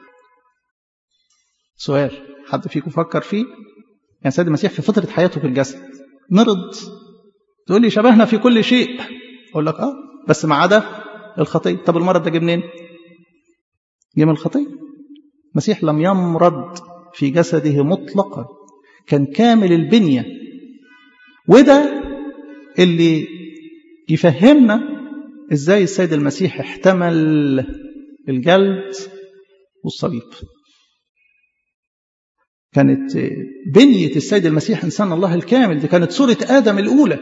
سؤال حد فيكم فكر فيه يعني السيد المسيح في فترة حياته في الجسد مرض تقول لي شبهنا في كل شيء أقول لك آه بس ما عدا الخطية طب المرض ده جه منين؟ جه من الخطية المسيح لم يمرض في جسده مطلقا كان كامل البنية وده اللي يفهمنا ازاي السيد المسيح احتمل الجلد والصليب كانت بنية السيد المسيح إنسان الله الكامل دي كانت صورة آدم الأولى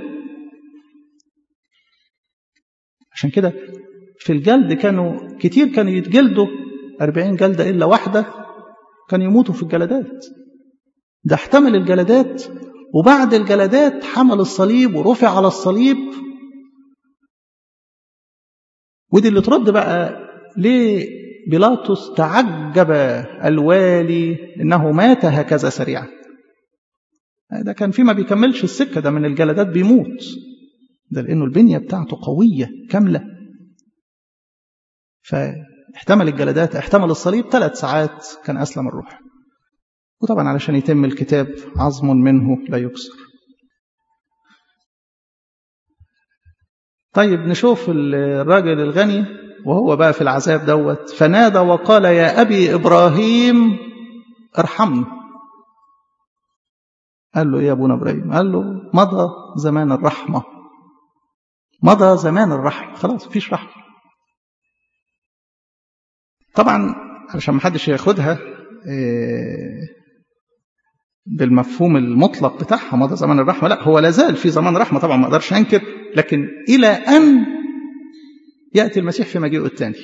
عشان كده في الجلد كانوا كتير كانوا يتجلدوا أربعين جلدة إلا واحدة كانوا يموتوا في الجلدات ده احتمل الجلدات وبعد الجلدات حمل الصليب ورفع على الصليب ودي اللي ترد بقى ليه بيلاطس تعجب الوالي انه مات هكذا سريعا ده كان فيما بيكملش السكه ده من الجلدات بيموت ده لانه البنيه بتاعته قويه كامله فاحتمل الجلدات احتمل الصليب ثلاث ساعات كان اسلم الروح وطبعا علشان يتم الكتاب عظم منه لا يكسر طيب نشوف الراجل الغني وهو بقى في العذاب دوت فنادى وقال يا أبي إبراهيم ارحمني قال له إيه يا أبونا إبراهيم قال له مضى زمان الرحمة مضى زمان الرحمة خلاص مفيش رحمة طبعا علشان محدش ياخدها بالمفهوم المطلق بتاعها مضى زمان الرحمة لا هو لازال في زمان رحمة طبعا ما أقدرش أنكر لكن إلى أن يأتي المسيح في مجيئه الثاني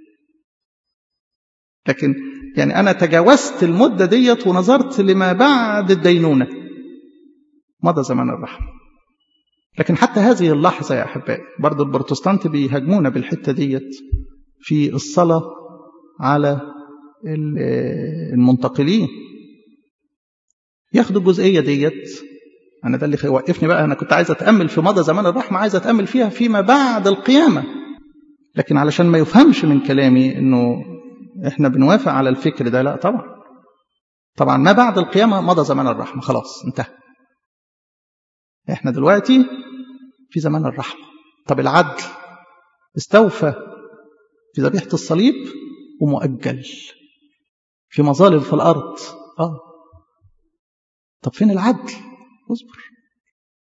لكن يعني أنا تجاوزت المدة ديت ونظرت لما بعد الدينونة مضى زمان الرحمة لكن حتى هذه اللحظة يا أحبائي برضه البروتستانت بيهاجمونا بالحتة ديت في الصلاة على المنتقلين ياخدوا الجزئية ديت أنا ده اللي يوقفني بقى أنا كنت عايز أتأمل في مضى زمان الرحمة عايز أتأمل فيها فيما بعد القيامة لكن علشان ما يفهمش من كلامي انه احنا بنوافق على الفكر ده لا طبعا طبعا ما بعد القيامة مضى زمان الرحمة خلاص انتهى احنا دلوقتي في زمان الرحمة طب العدل استوفى في ذبيحة الصليب ومؤجل في مظالم في الأرض اه طب فين العدل اصبر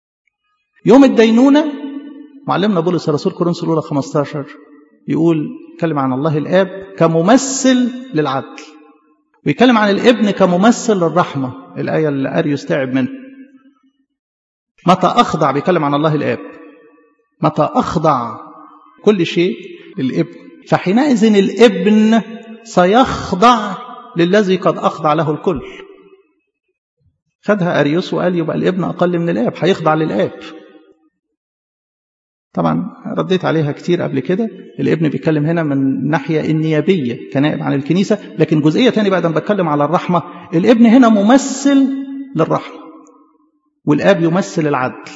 يوم الدينونة معلمنا بولس الرسول كورنثوس الأولى 15 يقول يتكلم عن الله الآب كممثل للعدل ويتكلم عن الابن كممثل للرحمة الآية اللي أريوس تعب منها متى أخضع بيتكلم عن الله الآب متى أخضع كل شيء للابن فحينئذ الابن سيخضع للذي قد أخضع له الكل خدها أريوس وقال يبقى الابن أقل من الآب هيخضع للآب طبعا رديت عليها كتير قبل كده الابن بيتكلم هنا من الناحية النيابية كنائب عن الكنيسة لكن جزئية تاني بعد ما بتكلم على الرحمة الابن هنا ممثل للرحمة والآب يمثل العدل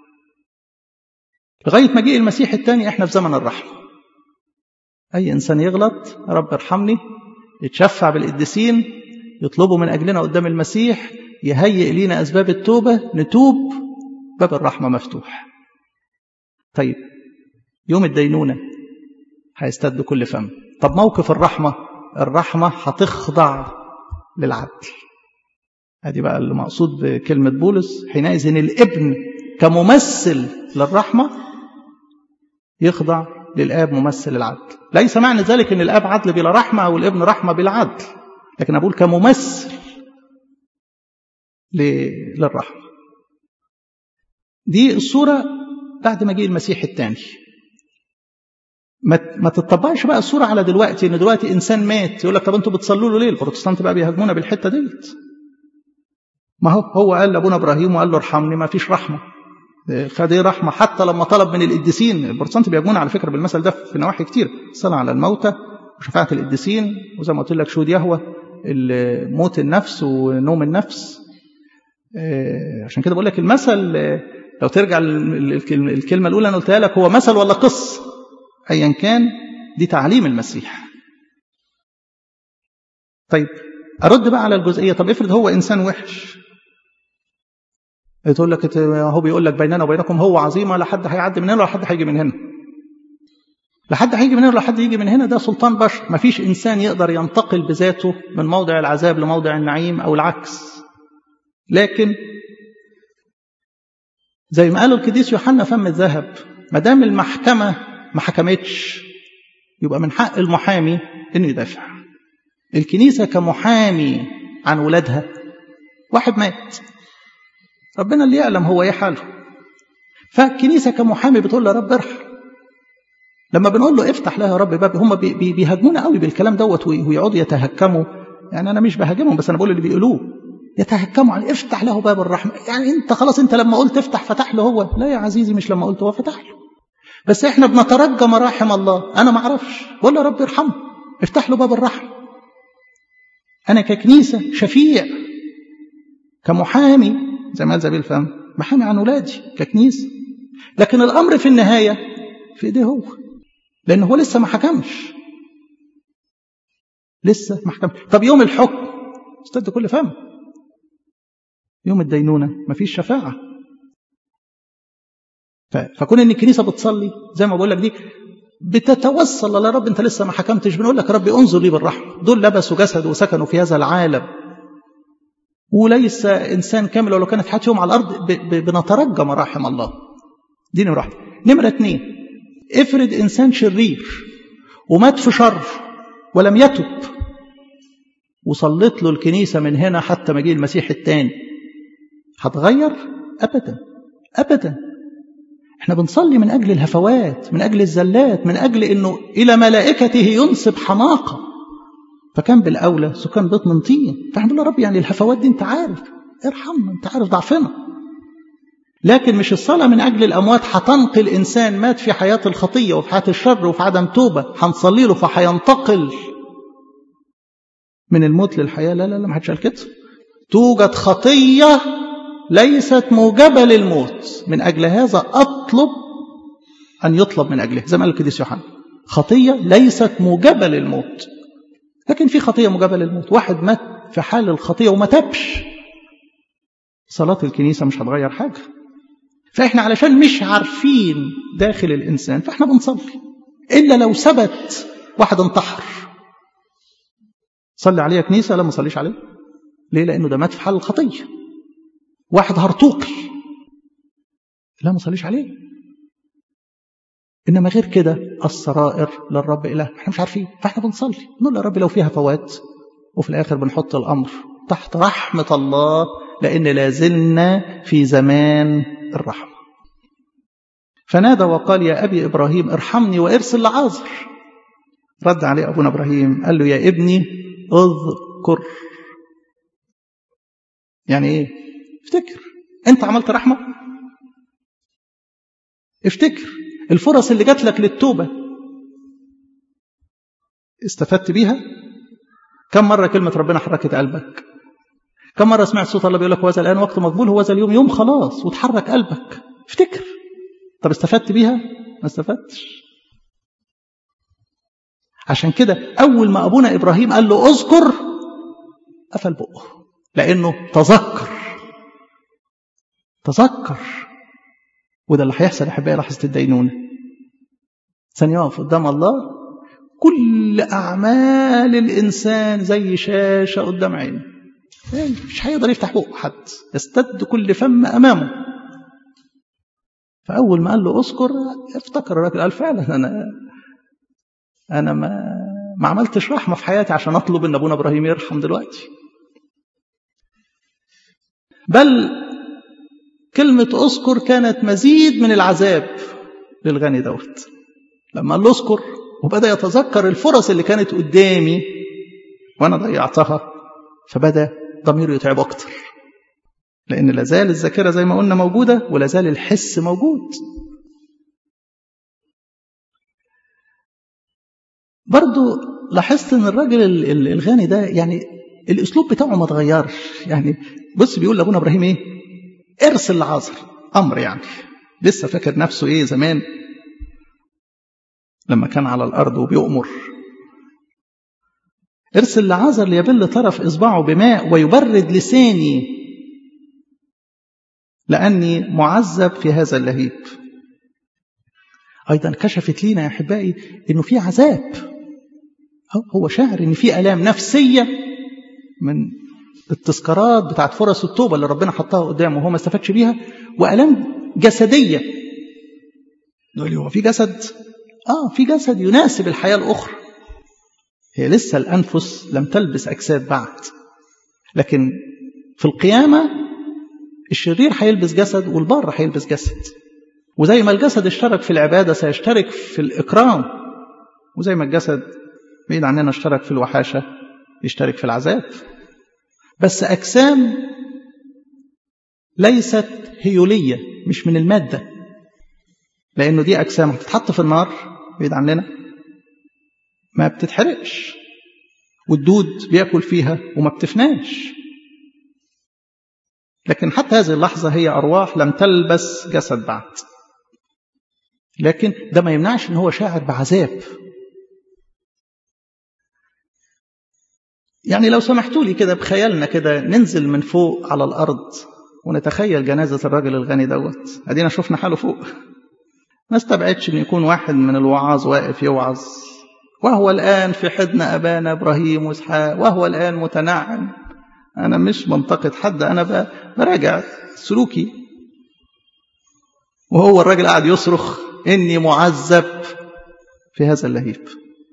لغاية مجيء المسيح الثاني احنا في زمن الرحمة أي إنسان يغلط رب ارحمني يتشفع بالقديسين يطلبوا من أجلنا قدام المسيح يهيئ لينا أسباب التوبة نتوب باب الرحمة مفتوح طيب يوم الدينونة هيستد كل فم طب موقف الرحمة الرحمة هتخضع للعدل ادي بقى اللي مقصود بكلمة بولس حينئذ الابن كممثل للرحمة يخضع للآب ممثل العدل ليس معنى ذلك أن الآب عدل بلا رحمة أو الابن رحمة بلا عدل لكن أقول كممثل للرحمة دي الصورة بعد ما جه المسيح الثاني ما تطبقش بقى الصورة على دلوقتي ان دلوقتي انسان مات يقول لك طب انتوا بتصلوا له ليه البروتستانت بقى بيهاجمونا بالحته ديت ما هو هو قال لابونا ابراهيم وقال له ارحمني ما فيش رحمه خد ايه رحمه حتى لما طلب من القديسين البروتستانت بيهاجمونا على فكره بالمثل ده في نواحي كتير الصلاه على الموتى وشفاعه القديسين وزي ما قلت لك شهود يهوى موت النفس ونوم النفس عشان كده بقول لك المثل لو ترجع الكلمه الاولى انا قلتها لك هو مثل ولا قصه ايا كان دي تعليم المسيح طيب ارد بقى على الجزئيه طب افرض هو انسان وحش تقول لك هو بيقول لك بيننا وبينكم هو عظيمه لا حد هيعدي من هنا ولا حد هيجي من هنا لا حد هيجي من هنا ولا حد يجي من هنا ده سلطان بشر ما فيش انسان يقدر ينتقل بذاته من موضع العذاب لموضع النعيم او العكس لكن زي ما قالوا القديس يوحنا فم الذهب ما دام المحكمه ما حكمتش يبقى من حق المحامي انه يدافع الكنيسه كمحامي عن ولادها واحد مات ربنا اللي يعلم هو ايه حاله فالكنيسه كمحامي بتقول له رب ارحم لما بنقول له افتح لها يا رب باب هم بي بي بيهاجمونا قوي بالكلام دوت ويقعدوا يتهكموا يعني انا مش بهاجمهم بس انا بقول اللي بيقولوه يتهكموا على افتح له باب الرحمه يعني انت خلاص انت لما قلت افتح فتح له هو لا يا عزيزي مش لما قلت هو فتح له بس احنا بنترجى مراحم الله انا ما اعرفش بقول له رب ارحمه افتح له باب الرحمه انا ككنيسه شفيع كمحامي زي ما قال زبيل فهم محامي عن ولادي ككنيسه لكن الامر في النهايه في ايديه هو لان هو لسه ما حكمش لسه ما حكمش طب يوم الحكم استد كل فم يوم الدينونه مفيش شفاعه فكون ان الكنيسه بتصلي زي ما بقول لك دي بتتوصل الله رب انت لسه ما حكمتش بنقول لك ربي انظر لي بالرحمه دول لبسوا جسد وسكنوا في هذا العالم وليس انسان كامل ولو كانت حياتهم على الارض بنترجى مراحم الله دي نمره واحده نمره اثنين افرض انسان شرير ومات في شر ولم يتب وصلت له الكنيسه من هنا حتى مجيء المسيح الثاني هتغير ابدا ابدا احنا بنصلي من اجل الهفوات من اجل الزلات من اجل انه الى ملائكته ينصب حماقه فكان بالاولى سكان بيت من طين فاحنا بنقول يا رب يعني الهفوات دي انت عارف ارحمنا انت عارف ضعفنا لكن مش الصلاه من اجل الاموات هتنقل انسان مات في حياه الخطيه وفي حياه الشر وفي عدم توبه هنصلي له فهينتقل من الموت للحياه لا لا لا ما حدش قال كده توجد خطيه ليست موجبة للموت من أجل هذا أطلب أن يطلب من أجله زي ما قال القديس يوحنا خطية ليست موجبة للموت لكن في خطية موجبة للموت واحد مات في حال الخطية وما تبش صلاة الكنيسة مش هتغير حاجة فإحنا علشان مش عارفين داخل الإنسان فإحنا بنصلي إلا لو ثبت واحد انتحر صلي عليه كنيسة لا ما صليش عليه ليه لأنه ده مات في حال الخطية واحد هرطوقي لا ما صليش عليه إنما غير كده السرائر للرب إله احنا مش عارفين فاحنا بنصلي نقول يا رب لو فيها فوات وفي الآخر بنحط الأمر تحت رحمة الله لأن لازلنا في زمان الرحمة فنادى وقال يا أبي إبراهيم ارحمني وارسل لعازر رد عليه أبونا إبراهيم قال له يا ابني اذكر يعني ايه افتكر انت عملت رحمة افتكر الفرص اللي جات لك للتوبة استفدت بيها كم مرة كلمة ربنا حركت قلبك كم مرة سمعت صوت الله بيقول لك وهذا الآن وقت مقبول هو ذا اليوم يوم خلاص وتحرك قلبك افتكر طب استفدت بيها ما استفدتش عشان كده أول ما أبونا إبراهيم قال له اذكر قفل بقه لأنه تذكر تذكر وده اللي هيحصل يا أحبائي لحظة الدينونة ثانية يقف قدام الله كل أعمال الإنسان زي شاشة قدام عينه مش هيقدر يفتح بقه حد يستد كل فم أمامه فأول ما قال له اذكر افتكر الراجل قال فعلا أنا أنا ما ما عملتش رحمة في حياتي عشان أطلب إن أبونا إبراهيم يرحم دلوقتي بل كلمة أذكر كانت مزيد من العذاب للغني دوت لما قال له اذكر وبدأ يتذكر الفرص اللي كانت قدامي وأنا ضيعتها فبدأ ضميره يتعب أكتر لأن لازال الذاكرة زي ما قلنا موجودة ولازال الحس موجود برضو لاحظت ان الراجل الغني ده يعني الاسلوب بتاعه ما اتغيرش يعني بص بيقول لابونا ابراهيم ايه ارسل لعازر امر يعني لسه فاكر نفسه ايه زمان لما كان على الارض وبيؤمر ارسل لعازر ليبل طرف اصبعه بماء ويبرد لساني لاني معذب في هذا اللهيب ايضا كشفت لينا يا احبائي انه في عذاب هو شاعر ان في الام نفسيه من التذكارات بتاعت فرص التوبه اللي ربنا حطها قدامه وهو ما استفادش بيها والام جسديه نقول لي هو في جسد اه في جسد يناسب الحياه الاخرى هي لسه الانفس لم تلبس اجساد بعد لكن في القيامه الشرير هيلبس جسد والبار هيلبس جسد وزي ما الجسد اشترك في العباده سيشترك في الاكرام وزي ما الجسد بعيد عننا اشترك في الوحاشة يشترك في العذاب بس أجسام ليست هيولية مش من المادة لأنه دي أجسام هتتحط في النار بعيد عننا ما بتتحرقش والدود بياكل فيها وما بتفناش لكن حتى هذه اللحظة هي أرواح لم تلبس جسد بعد لكن ده ما يمنعش ان هو شاعر بعذاب يعني لو سمحتوا لي كده بخيالنا كده ننزل من فوق على الأرض ونتخيل جنازة الراجل الغني دوت أدينا شفنا حاله فوق ما استبعدش أن يكون واحد من الوعاظ واقف يوعظ وهو الآن في حضن أبانا إبراهيم وإسحاق وهو الآن متنعم أنا مش منتقد حد أنا براجع سلوكي وهو الراجل قاعد يصرخ إني معذب في هذا اللهيب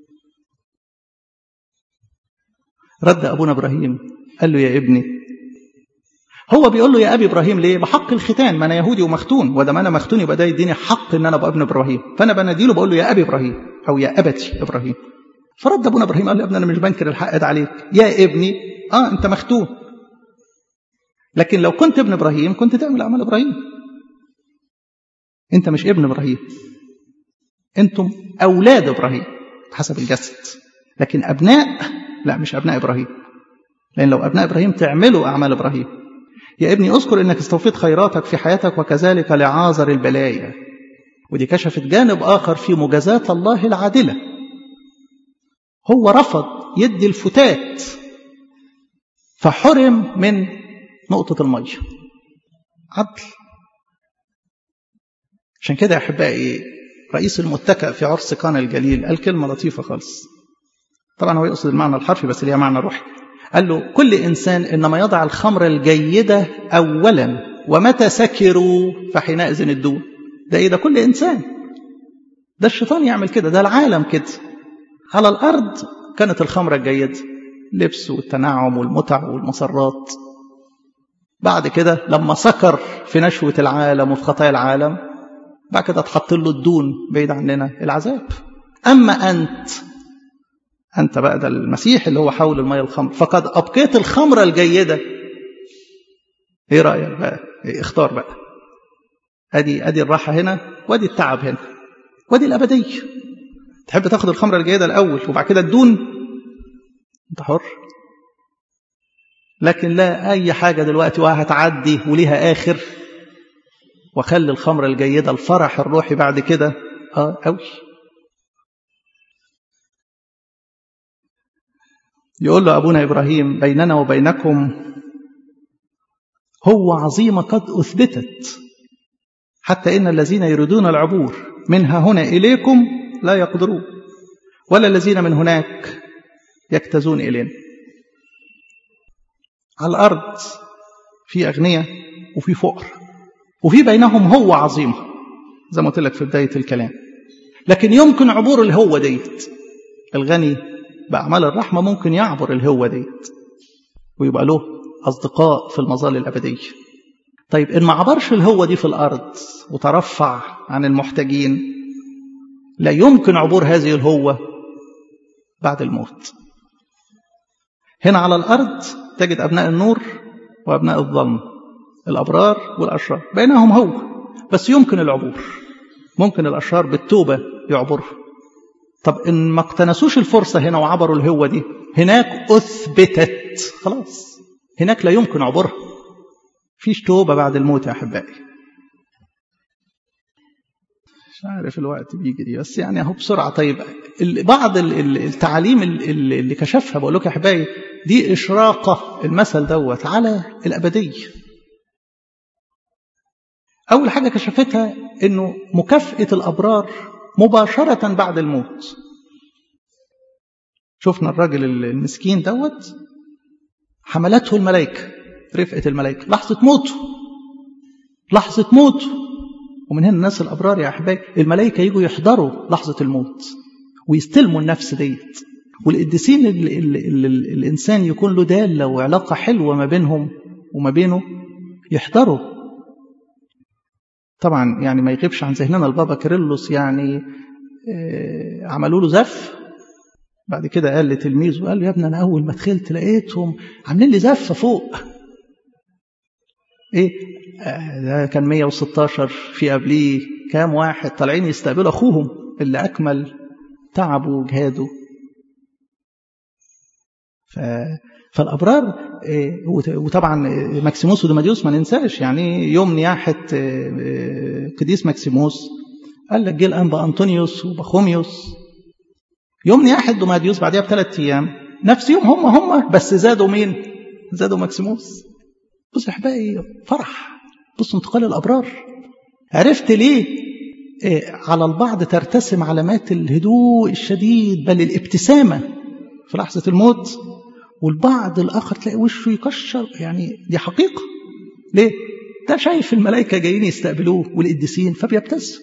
رد أبونا إبراهيم قال له يا ابني هو بيقول له يا أبي إبراهيم ليه بحق الختان ما أنا يهودي ومختون وده ما أنا مختون يبقى ده يديني حق إن أنا أبقى ابن إبراهيم فأنا بناديله بقول له يا أبي إبراهيم أو يا أبتي إبراهيم فرد أبونا إبراهيم قال له يا ابني أنا مش بنكر الحق ده عليك يا ابني آه أنت مختون لكن لو كنت ابن إبراهيم كنت تعمل أعمال إبراهيم أنت مش ابن إبراهيم أنتم أولاد إبراهيم حسب الجسد لكن أبناء لا مش أبناء إبراهيم لأن لو أبناء إبراهيم تعملوا أعمال إبراهيم يا ابني اذكر أنك استوفيت خيراتك في حياتك وكذلك لعازر البلايا ودي كشفت جانب آخر في مجازاة الله العادلة هو رفض يدي الفتات فحرم من نقطة المية عدل عشان كده يا أحبائي رئيس المتكأ في عرس كان الجليل قال كلمة لطيفة خالص طبعا هو يقصد المعنى الحرفي بس ليها معنى روحي قال له كل إنسان إنما يضع الخمر الجيدة أولا ومتى سكروا فحينئذ الدون ده إيه ده كل إنسان ده الشيطان يعمل كده ده العالم كده على الأرض كانت الخمرة الجيدة اللبس والتنعم والمتع والمسرات بعد كده لما سكر في نشوة العالم وفي خطايا العالم بعد كده تحط له الدون بعيد عننا العذاب أما أنت أنت بقى ده المسيح اللي هو حول المية الخمر فقد أبقيت الخمرة الجيدة إيه رأيك بقى إيه اختار بقى أدي أدي الراحة هنا وأدي التعب هنا وأدي الأبدية تحب تاخد الخمرة الجيدة الأول وبعد كده الدون أنت حر لكن لا أي حاجة دلوقتي وهتعدي وليها آخر وخلي الخمرة الجيدة الفرح الروحي بعد كده آه أوي يقول له أبونا إبراهيم بيننا وبينكم هو عظيمة قد أثبتت حتى إن الذين يريدون العبور منها هنا إليكم لا يقدرون ولا الذين من هناك يجتازون إلينا على الأرض في أغنياء وفي فقر وفي بينهم هو عظيمة زي ما قلت لك في بداية الكلام لكن يمكن عبور الهوة ديت الغني بأعمال الرحمة ممكن يعبر الهوة ديت ويبقى له أصدقاء في المظال الأبدية طيب إن ما عبرش الهوة دي في الأرض وترفع عن المحتاجين لا يمكن عبور هذه الهوة بعد الموت هنا على الأرض تجد أبناء النور وأبناء الظلم الأبرار والأشرار بينهم هو بس يمكن العبور ممكن الأشرار بالتوبة يعبروا طب إن ما اقتنسوش الفرصة هنا وعبروا الهوة دي هناك أثبتت خلاص هناك لا يمكن عبورها فيش توبة بعد الموت يا أحبائي مش عارف الوقت بيجري بس يعني اهو بسرعة طيب بعض التعاليم اللي كشفها بقول لك يا أحبائي دي إشراقة المثل دوت على الأبدية أول حاجة كشفتها إنه مكافأة الأبرار مباشرة بعد الموت شفنا الراجل المسكين دوت حملته الملائكة رفقة الملائكة لحظة موته لحظة موته ومن هنا الناس الأبرار يا أحبائي الملائكة يجوا يحضروا لحظة الموت ويستلموا النفس ديت والقديسين اللي, اللي, اللي الإنسان يكون له دالة وعلاقة حلوة ما بينهم وما بينه يحضروا طبعا يعني ما يغيبش عن ذهننا البابا كيرلس يعني عملوا له زف بعد كده قال لتلميذه قال له يا ابني انا اول ما دخلت لقيتهم عاملين لي زفه فوق ايه ده كان 116 في قبليه كام واحد طالعين يستقبلوا اخوهم اللي اكمل تعبه وجهاده ف فالابرار وطبعا ماكسيموس وديماديوس ما ننساش يعني يوم نياحه قديس ماكسيموس قال لك جه الانبا انطونيوس وبخوميوس يوم نياحه دوماديوس بعدها بثلاث ايام نفس يوم هم هم بس زادوا مين؟ زادوا ماكسيموس بص يا احبائي فرح بص انتقال الابرار عرفت ليه إيه على البعض ترتسم علامات الهدوء الشديد بل الابتسامه في لحظه الموت والبعض الاخر تلاقي وشه يكشر يعني دي حقيقه ليه ده شايف الملائكه جايين يستقبلوه والقديسين فبيبتسم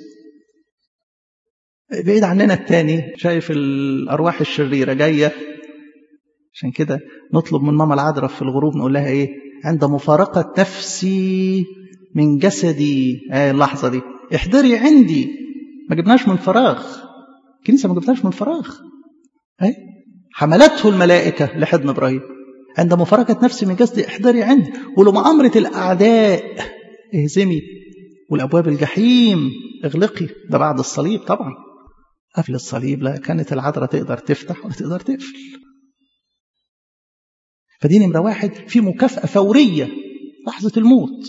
بعيد عننا التاني شايف الارواح الشريره جايه عشان كده نطلب من ماما العذراء في الغروب نقول لها ايه عند مفارقه نفسي من جسدي آه اللحظه دي احضري عندي ما جبناش من فراغ الكنيسه ما جبناش من فراغ اهي حملته الملائكة لحضن إبراهيم عند مفارقة نفسي من جسدي احضري عندي ولمؤامرة الأعداء اهزمي والأبواب الجحيم اغلقي ده بعد الصليب طبعا قبل الصليب لا كانت العذراء تقدر تفتح ولا تقدر تقفل فدي نمرة واحد في مكافأة فورية لحظة الموت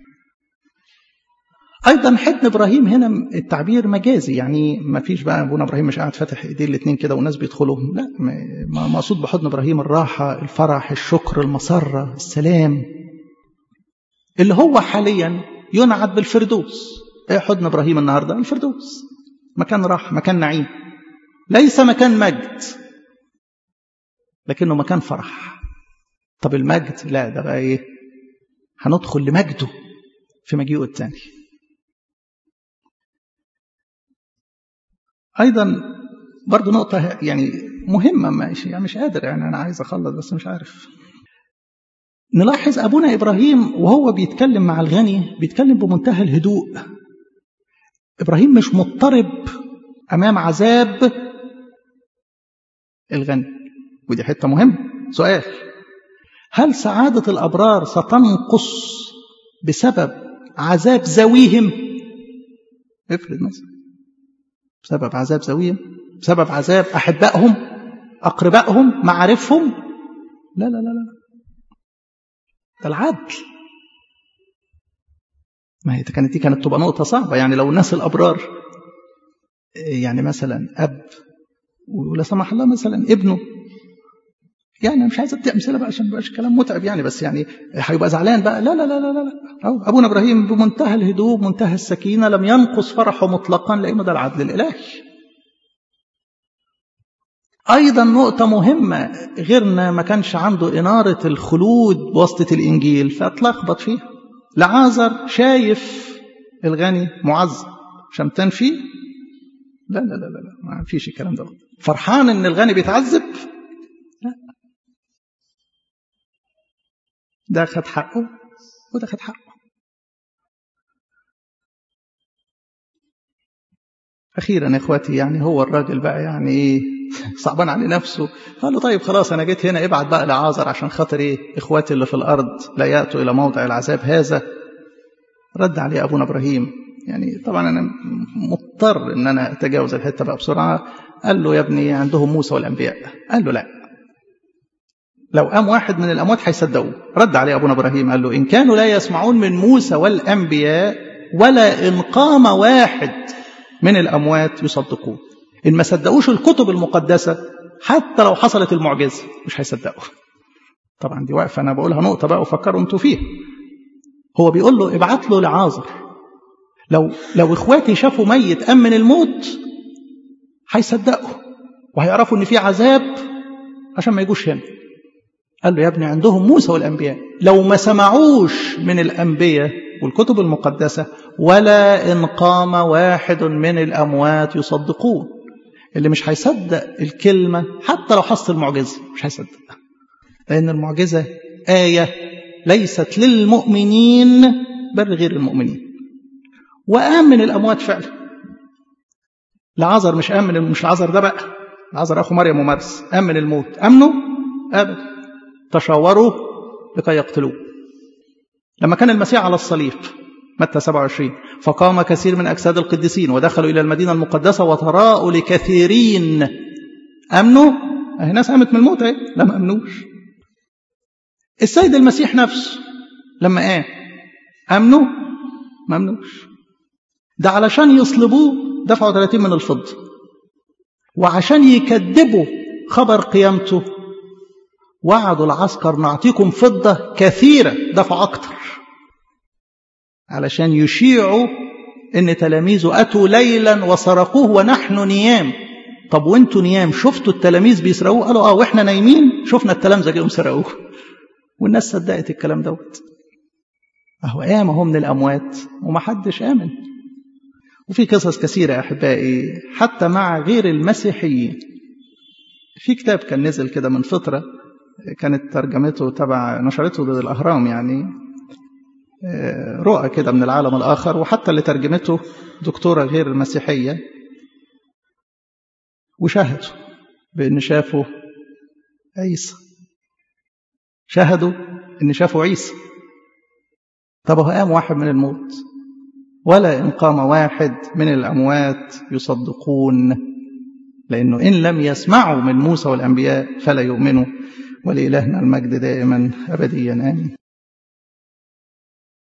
ايضا حضن ابراهيم هنا التعبير مجازي يعني ما فيش بقى ابونا ابراهيم مش قاعد فاتح ايديه الاثنين كده والناس بيدخلوا لا مقصود بحضن ابراهيم الراحه الفرح الشكر المسره السلام اللي هو حاليا ينعت بالفردوس ايه حضن ابراهيم النهارده الفردوس مكان راحه مكان نعيم ليس مكان مجد لكنه مكان فرح طب المجد لا ده بقى ايه هندخل لمجده في مجيئه الثاني أيضا برضو نقطة يعني مهمة مش يعني مش قادر يعني أنا عايز أخلص بس مش عارف نلاحظ أبونا إبراهيم وهو بيتكلم مع الغني بيتكلم بمنتهى الهدوء إبراهيم مش مضطرب أمام عذاب الغني ودي حتة مهمة سؤال هل سعادة الأبرار ستنقص بسبب عذاب ذويهم افرض مثلا بسبب عذاب ذويهم بسبب عذاب أحبائهم أقربائهم معارفهم لا لا لا لا ده العدل ما هي كانت دي كانت تبقى نقطة صعبة يعني لو الناس الأبرار يعني مثلا أب ولا سمح الله مثلا ابنه يعني أنا مش عايز ادي امثله بقى عشان ما يبقاش كلام متعب يعني بس يعني هيبقى زعلان بقى لا لا لا لا لا أو ابونا ابراهيم بمنتهى الهدوء بمنتهى السكينه لم ينقص فرحه مطلقا لانه ده العدل الالهي ايضا نقطه مهمه غيرنا ما كانش عنده اناره الخلود بواسطه الانجيل فاتلخبط فيها لعازر شايف الغني معذب شمتان فيه لا لا لا لا ما فيش الكلام ده فرحان ان الغني بيتعذب لا ده خد حقه وده خد حقه اخيرا يا اخواتي يعني هو الراجل بقى يعني ايه صعبان على نفسه قال له طيب خلاص انا جيت هنا ابعت بقى لعازر عشان خاطر ايه اخواتي اللي في الارض لا ياتوا الى موضع العذاب هذا رد عليه ابونا ابراهيم يعني طبعا انا مضطر ان انا اتجاوز الحته بقى بسرعه قال له يا ابني عندهم موسى والانبياء قال له لا لو قام واحد من الاموات هيصدقوه رد عليه ابونا ابراهيم قال له ان كانوا لا يسمعون من موسى والانبياء ولا ان قام واحد من الاموات يصدقون ان ما صدقوش الكتب المقدسه حتى لو حصلت المعجزه مش هيصدقوا طبعا دي واقفه انا بقولها نقطه بقى وفكروا انتوا فيها هو بيقول له ابعت له لعازر لو لو اخواتي شافوا ميت قام من الموت هيصدقوا وهيعرفوا ان في عذاب عشان ما يجوش هنا قال له يا ابني عندهم موسى والانبياء لو ما سمعوش من الانبياء والكتب المقدسه ولا ان قام واحد من الاموات يصدقون اللي مش هيصدق الكلمه حتى لو حصل المعجزه مش هيصدق لان المعجزه ايه ليست للمؤمنين بل غير المؤمنين وقام من الاموات فعلا لعذر مش قام من مش العذر ده بقى العذر اخو مريم ومرس قام من الموت امنوا ابدا تشاوروا لكي يقتلوه لما كان المسيح على الصليب متى 27 فقام كثير من اجساد القديسين ودخلوا الى المدينه المقدسه وتراءوا لكثيرين امنوا اهي ناس قامت من الموت اهي لا ما امنوش السيد المسيح نفسه لما قام امنوا ما امنوش ده علشان يصلبوه دفعوا 30 من الفضة وعشان يكذبوا خبر قيامته وعدوا العسكر نعطيكم فضة كثيرة دفعوا أكتر علشان يشيعوا إن تلاميذه أتوا ليلا وسرقوه ونحن نيام طب وانتوا نيام شفتوا التلاميذ بيسرقوه قالوا اه واحنا نايمين شفنا التلامذة جايين سرقوه والناس صدقت الكلام دوت اهو قام هو من الاموات ومحدش امن وفي قصص كثيرة يا أحبائي حتى مع غير المسيحيين في كتاب كان نزل كده من فترة كانت ترجمته تبع نشرته ضد الأهرام يعني رؤى كده من العالم الآخر وحتى اللي ترجمته دكتورة غير مسيحية وشاهدوا بأن شافوا عيسى شاهدوا أن شافوا عيسى طب هو قام واحد من الموت ولا إن قام واحد من الأموات يصدقون لأنه إن لم يسمعوا من موسى والأنبياء فلا يؤمنوا ولإلهنا المجد دائما أبديا آمين